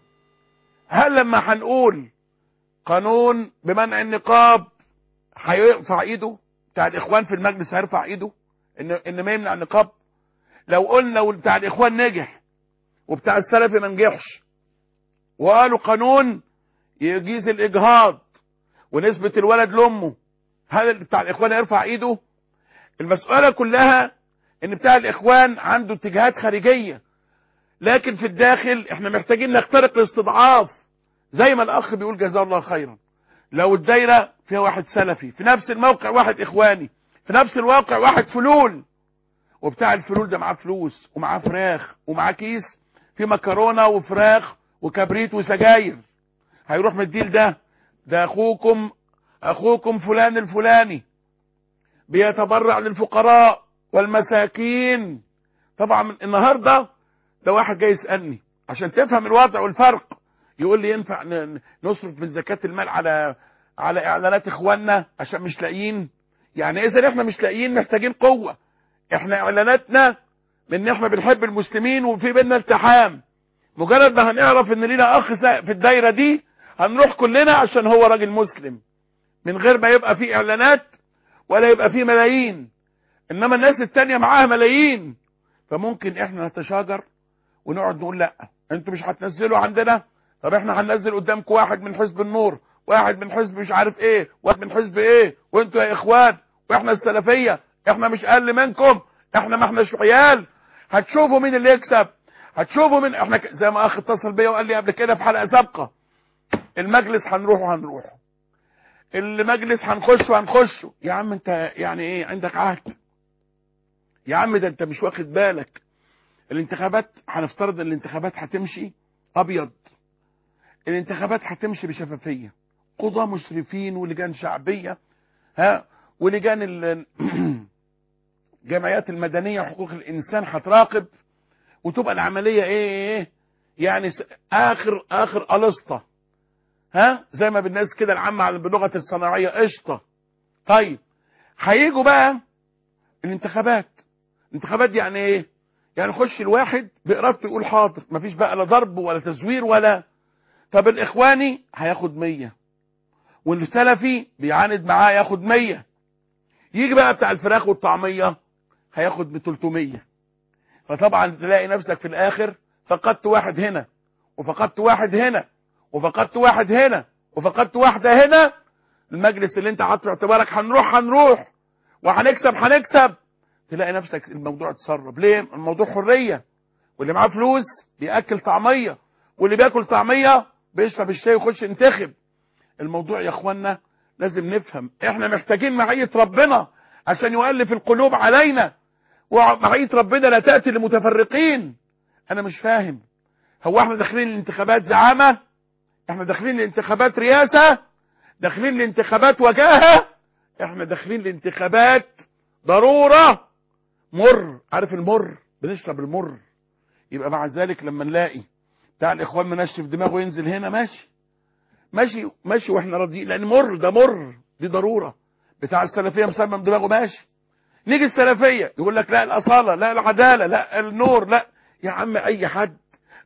هل لما هنقول قانون بمنع النقاب هيرفع ايده بتاع الاخوان في المجلس هيرفع ايده ان ان ما يمنع النقاب لو قلنا بتاع الاخوان نجح وبتاع السلفي ما نجحش وقالوا قانون يجيز الاجهاض ونسبة الولد لامه هل بتاع الاخوان يرفع ايده المسألة كلها ان بتاع الاخوان عنده اتجاهات خارجية لكن في الداخل احنا محتاجين نخترق الاستضعاف زي ما الاخ بيقول جزاه الله خيرا لو الدايرة فيها واحد سلفي في نفس الموقع واحد اخواني في نفس الواقع واحد فلول وبتاع الفلول ده معاه فلوس ومعاه فراخ ومعاه كيس في مكرونة وفراخ وكبريت وسجاير هيروح مديل ده ده اخوكم اخوكم فلان الفلاني بيتبرع للفقراء والمساكين طبعا النهارده ده واحد جاي يسالني عشان تفهم الوضع والفرق يقول لي ينفع ن- نصرف من زكاه المال على على اعلانات اخواننا عشان مش لاقيين يعني اذا احنا مش لاقيين محتاجين قوه احنا اعلاناتنا من ان احنا بنحب المسلمين وفي بينا التحام مجرد ما هنعرف ان لينا اخ سا- في الدايره دي هنروح كلنا عشان هو راجل مسلم من غير ما يبقى في اعلانات ولا يبقى في ملايين انما الناس التانية معاها ملايين فممكن احنا نتشاجر ونقعد نقول لا انتوا مش هتنزلوا عندنا طب احنا هننزل قدامكم واحد من حزب النور واحد من حزب مش عارف ايه واحد من حزب ايه وانتوا يا اخوان واحنا السلفيه احنا مش اقل منكم احنا ما احناش عيال هتشوفوا مين اللي يكسب هتشوفوا مين احنا ك- زي ما اخ اتصل بيا وقال لي قبل كده في حلقه سابقه المجلس هنروح وهنروح المجلس هنخش وهنخشه يا عم انت يعني ايه عندك عهد يا عم ده انت مش واخد بالك الانتخابات هنفترض ان الانتخابات هتمشي ابيض الانتخابات هتمشي بشفافيه قضاة مشرفين ولجان شعبيه ها ولجان ال- الجمعيات المدنيه وحقوق الانسان هتراقب وتبقى العمليه ايه ايه يعني س- اخر اخر قلسطه ها زي ما بالناس كده العامة على بلغة الصناعية قشطة طيب هيجوا بقى الانتخابات الانتخابات دي يعني ايه يعني يخش الواحد بإرادته يقول حاضر مفيش بقى لا ضرب ولا تزوير ولا طب الاخواني هياخد مية والسلفي بيعاند معاه ياخد مية يجي بقى بتاع الفراخ والطعمية هياخد ب 300 فطبعا تلاقي نفسك في الاخر فقدت واحد هنا وفقدت واحد هنا وفقدت واحد هنا وفقدت واحدة هنا المجلس اللي انت حاطه في اعتبارك هنروح هنروح وهنكسب هنكسب تلاقي نفسك الموضوع اتسرب ليه الموضوع حرية واللي معاه فلوس بياكل طعمية واللي بياكل طعمية بيشرب الشاي ويخش ينتخب الموضوع يا اخوانا لازم نفهم احنا محتاجين معية ربنا عشان يؤلف القلوب علينا ومعية ربنا لا تأتي لمتفرقين انا مش فاهم هو احنا داخلين الانتخابات زعامة احنا داخلين الانتخابات رئاسة داخلين الانتخابات وجاهة احنا داخلين الانتخابات ضرورة مر عارف المر بنشرب المر يبقى مع ذلك لما نلاقي بتاع الاخوان منشف دماغه ينزل هنا ماشي ماشي ماشي واحنا راضيين لان مر ده مر دي ضروره بتاع السلفيه مسمم دماغه ماشي نيجي السلفيه يقول لك لا الاصاله لا العداله لا النور لا يا عم اي حد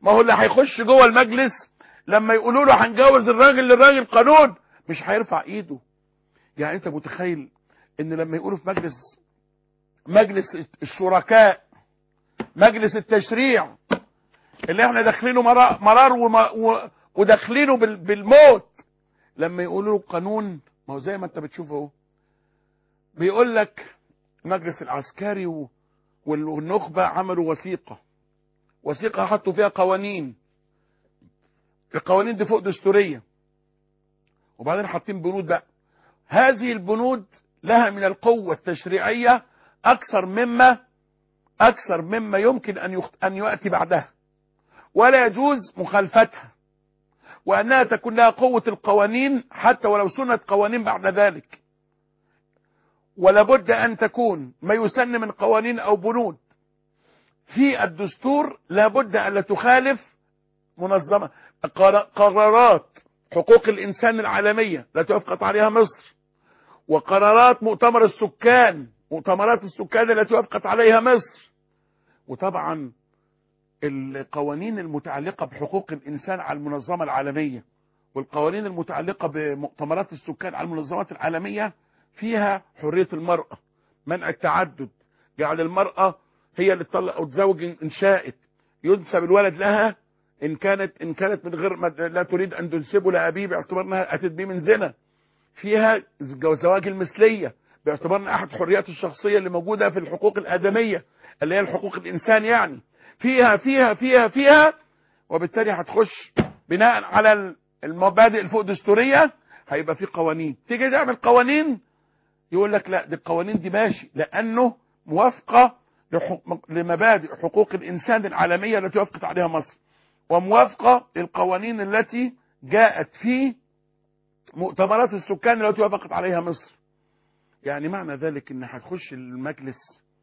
ما هو اللي هيخش جوه المجلس لما يقولوا له هنجوز الراجل للراجل قانون مش هيرفع ايده يعني انت متخيل ان لما يقولوا في مجلس مجلس الشركاء مجلس التشريع اللي احنا داخلينه مرار, مرار وما و- وداخلينه بال- بالموت لما يقولوا له قانون ما هو زي ما انت بتشوف اهو بيقول لك المجلس العسكري و- وال- والنخبة عملوا وثيقة وثيقة حطوا فيها قوانين القوانين دي فوق دستورية وبعدين حاطين بنود بقى هذه البنود لها من القوة التشريعية أكثر مما أكثر مما يمكن أن يخت... أن يأتي بعدها ولا يجوز مخالفتها وأنها تكون لها قوة القوانين حتى ولو سنت قوانين بعد ذلك ولا بد أن تكون ما يسن من قوانين أو بنود في الدستور لا بد أن لا تخالف منظمة قرا- قرارات حقوق الإنسان العالمية لا توافقت عليها مصر وقرارات مؤتمر السكان مؤتمرات السكان التي وافقت عليها مصر وطبعا القوانين المتعلقة بحقوق الإنسان على المنظمة العالمية والقوانين المتعلقة بمؤتمرات السكان على المنظمات العالمية فيها حرية المرأة منع التعدد جعل المرأة هي اللي تطلق أو تزوج إن شاءت ينسب الولد لها إن كانت إن كانت من غير ما لا تريد أن تنسبه لأبيه باعتبار أنها أتت به من زنا فيها زواج المثلية باعتبار أن أحد حريات الشخصية اللي موجودة في الحقوق الآدمية اللي هي الحقوق الإنسان يعني فيها فيها فيها فيها وبالتالي هتخش بناء على المبادئ الفوق دستورية هيبقى في قوانين تيجي تعمل قوانين يقول لك لا دي القوانين دي ماشي لأنه موافقة لحق- لمبادئ حقوق الإنسان العالمية التي وافقت عليها مصر وموافقة للقوانين التي جاءت في مؤتمرات السكان التي وافقت عليها مصر يعني معنى ذلك ان هتخش المجلس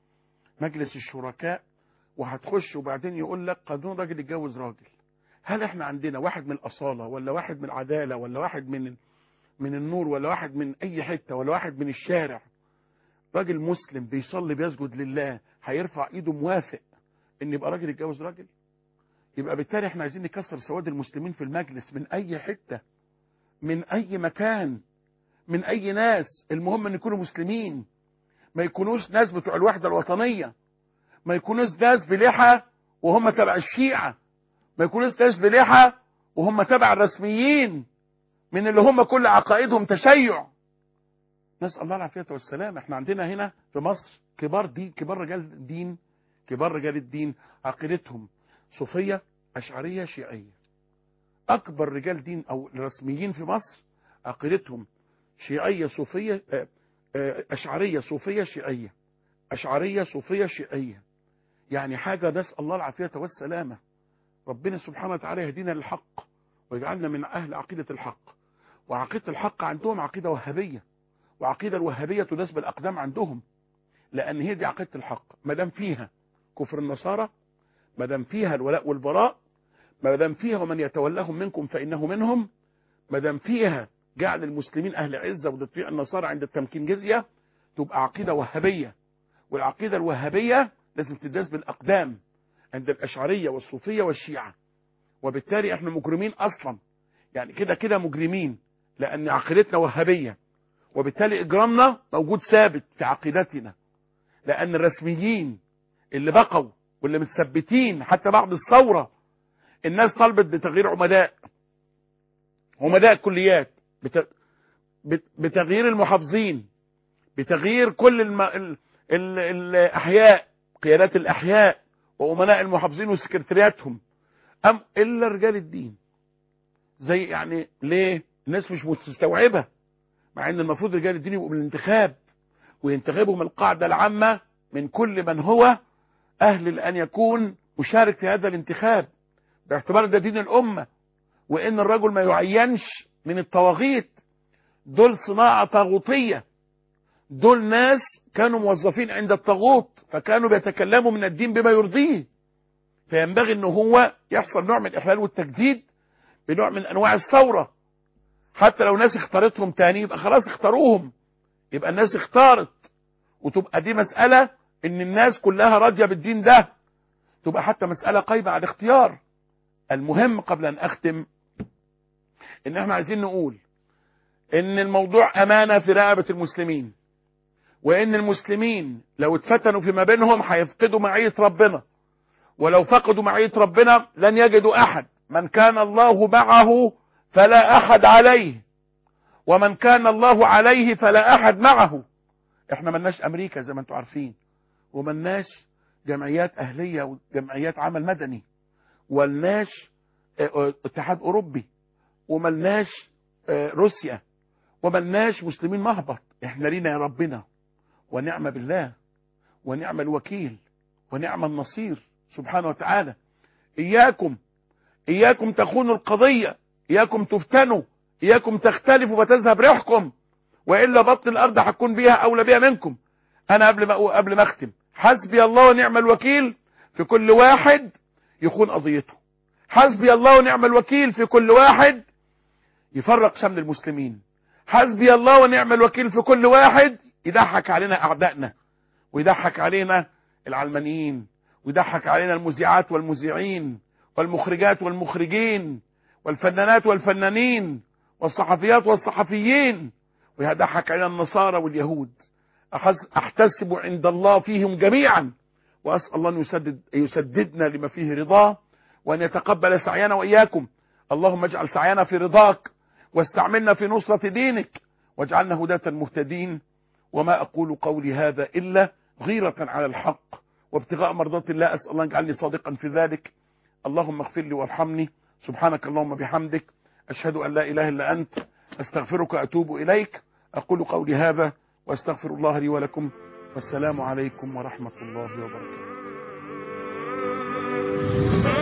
مجلس الشركاء وهتخش وبعدين يقول لك قانون راجل يتجوز راجل هل احنا عندنا واحد من الاصاله ولا واحد من العداله ولا واحد من من النور ولا واحد من اي حته ولا واحد من الشارع راجل مسلم بيصلي بيسجد لله هيرفع ايده موافق ان يبقى راجل يتجوز راجل يبقى بالتالي احنا عايزين نكسر سواد المسلمين في المجلس من اي حته من اي مكان من اي ناس المهم ان يكونوا مسلمين ما يكونوش ناس بتوع الوحده الوطنيه ما يكونوش ناس بلحى وهم تبع الشيعه ما يكونوش ناس بلحى وهم تبع الرسميين من اللي هم كل عقائدهم تشيع نسال الله العافيه والسلام احنا عندنا هنا في مصر كبار دين كبار رجال الدين كبار رجال الدين عقيدتهم صوفيه اشعريه شيعيه اكبر رجال دين او الرسميين في مصر عقيدتهم شيعيه صوفيه آه، آه، اشعريه صوفيه شيعيه اشعريه صوفيه شيعيه يعني حاجه نسال الله العافيه والسلامه ربنا سبحانه وتعالى يهدينا للحق ويجعلنا من اهل عقيده الحق وعقيده الحق عندهم عقيده وهابيه وعقيده الوهابيه تناسب الاقدام عندهم لان هي دي عقيده الحق ما دام فيها كفر النصارى ما دام فيها الولاء والبراء ما دام فيها ومن يتولهم منكم فانه منهم ما دام فيها جعل المسلمين اهل عزه وتطفيع النصارى عند التمكين جزيه تبقى عقيده وهابيه والعقيده الوهابيه لازم تداس بالاقدام عند الاشعريه والصوفيه والشيعه وبالتالي احنا مجرمين اصلا يعني كده كده مجرمين لان عقيدتنا وهابيه وبالتالي اجرامنا موجود ثابت في عقيدتنا لان الرسميين اللي بقوا واللي متثبتين حتى بعد الثوره الناس طلبت بتغيير عمداء عمداء الكليات بت... بت... بتغيير المحافظين بتغيير كل الم... ال... ال... الاحياء قيادات الاحياء وامناء المحافظين وسكرترياتهم ام الا رجال الدين زي يعني ليه الناس مش مستوعبه مع ان المفروض رجال الدين يبقوا بالانتخاب وينتخبهم القاعده العامه من كل من هو اهل لان يكون مشارك في هذا الانتخاب باعتبار ده دين الامه وان الرجل ما يعينش من الطواغيت دول صناعه طاغوتيه دول ناس كانوا موظفين عند الطاغوت فكانوا بيتكلموا من الدين بما يرضيه فينبغي ان هو يحصل نوع من الاحلال والتجديد بنوع من انواع الثوره حتى لو ناس اختارتهم تاني يبقى خلاص اختاروهم يبقى الناس اختارت وتبقى دي مساله ان الناس كلها راضيه بالدين ده تبقى حتى مساله قايمه على الاختيار المهم قبل ان اختم ان احنا عايزين نقول ان الموضوع امانة في رقبة المسلمين وان المسلمين لو اتفتنوا فيما بينهم هيفقدوا معية ربنا ولو فقدوا معية ربنا لن يجدوا احد من كان الله معه فلا احد عليه ومن كان الله عليه فلا احد معه احنا ملناش امريكا زي ما انتم عارفين وملناش جمعيات اهلية وجمعيات عمل مدني ولناش اتحاد اوروبي وملناش روسيا وملناش مسلمين مهبط احنا لينا يا ربنا ونعم بالله ونعم الوكيل ونعم النصير سبحانه وتعالى اياكم اياكم تخونوا القضية اياكم تفتنوا اياكم تختلفوا فتذهب ريحكم والا بطن الارض هتكون بيها اولى بيها منكم انا قبل ما قبل ما اختم حسبي الله ونعم الوكيل في كل واحد يخون قضيته حسبي الله ونعم الوكيل في كل واحد يفرق شمل المسلمين حسبي الله ونعم الوكيل في كل واحد يضحك علينا اعدائنا ويضحك علينا العلمانيين ويضحك علينا المذيعات والمذيعين والمخرجات والمخرجين والفنانات والفنانين والصحفيات والصحفيين ويضحك علينا النصارى واليهود احتسب عند الله فيهم جميعا واسال الله ان يسدد يسددنا لما فيه رضاه وان يتقبل سعينا واياكم اللهم اجعل سعينا في رضاك واستعملنا في نصرة دينك واجعلنا هداة مهتدين وما أقول قولي هذا إلا غيرة على الحق وابتغاء مرضات الله أسأل الله يجعلني صادقا في ذلك اللهم اغفر لي وارحمني سبحانك اللهم بحمدك أشهد أن لا إله إلا أنت أستغفرك أتوب إليك أقول قولي هذا وأستغفر الله لي ولكم والسلام عليكم ورحمة الله وبركاته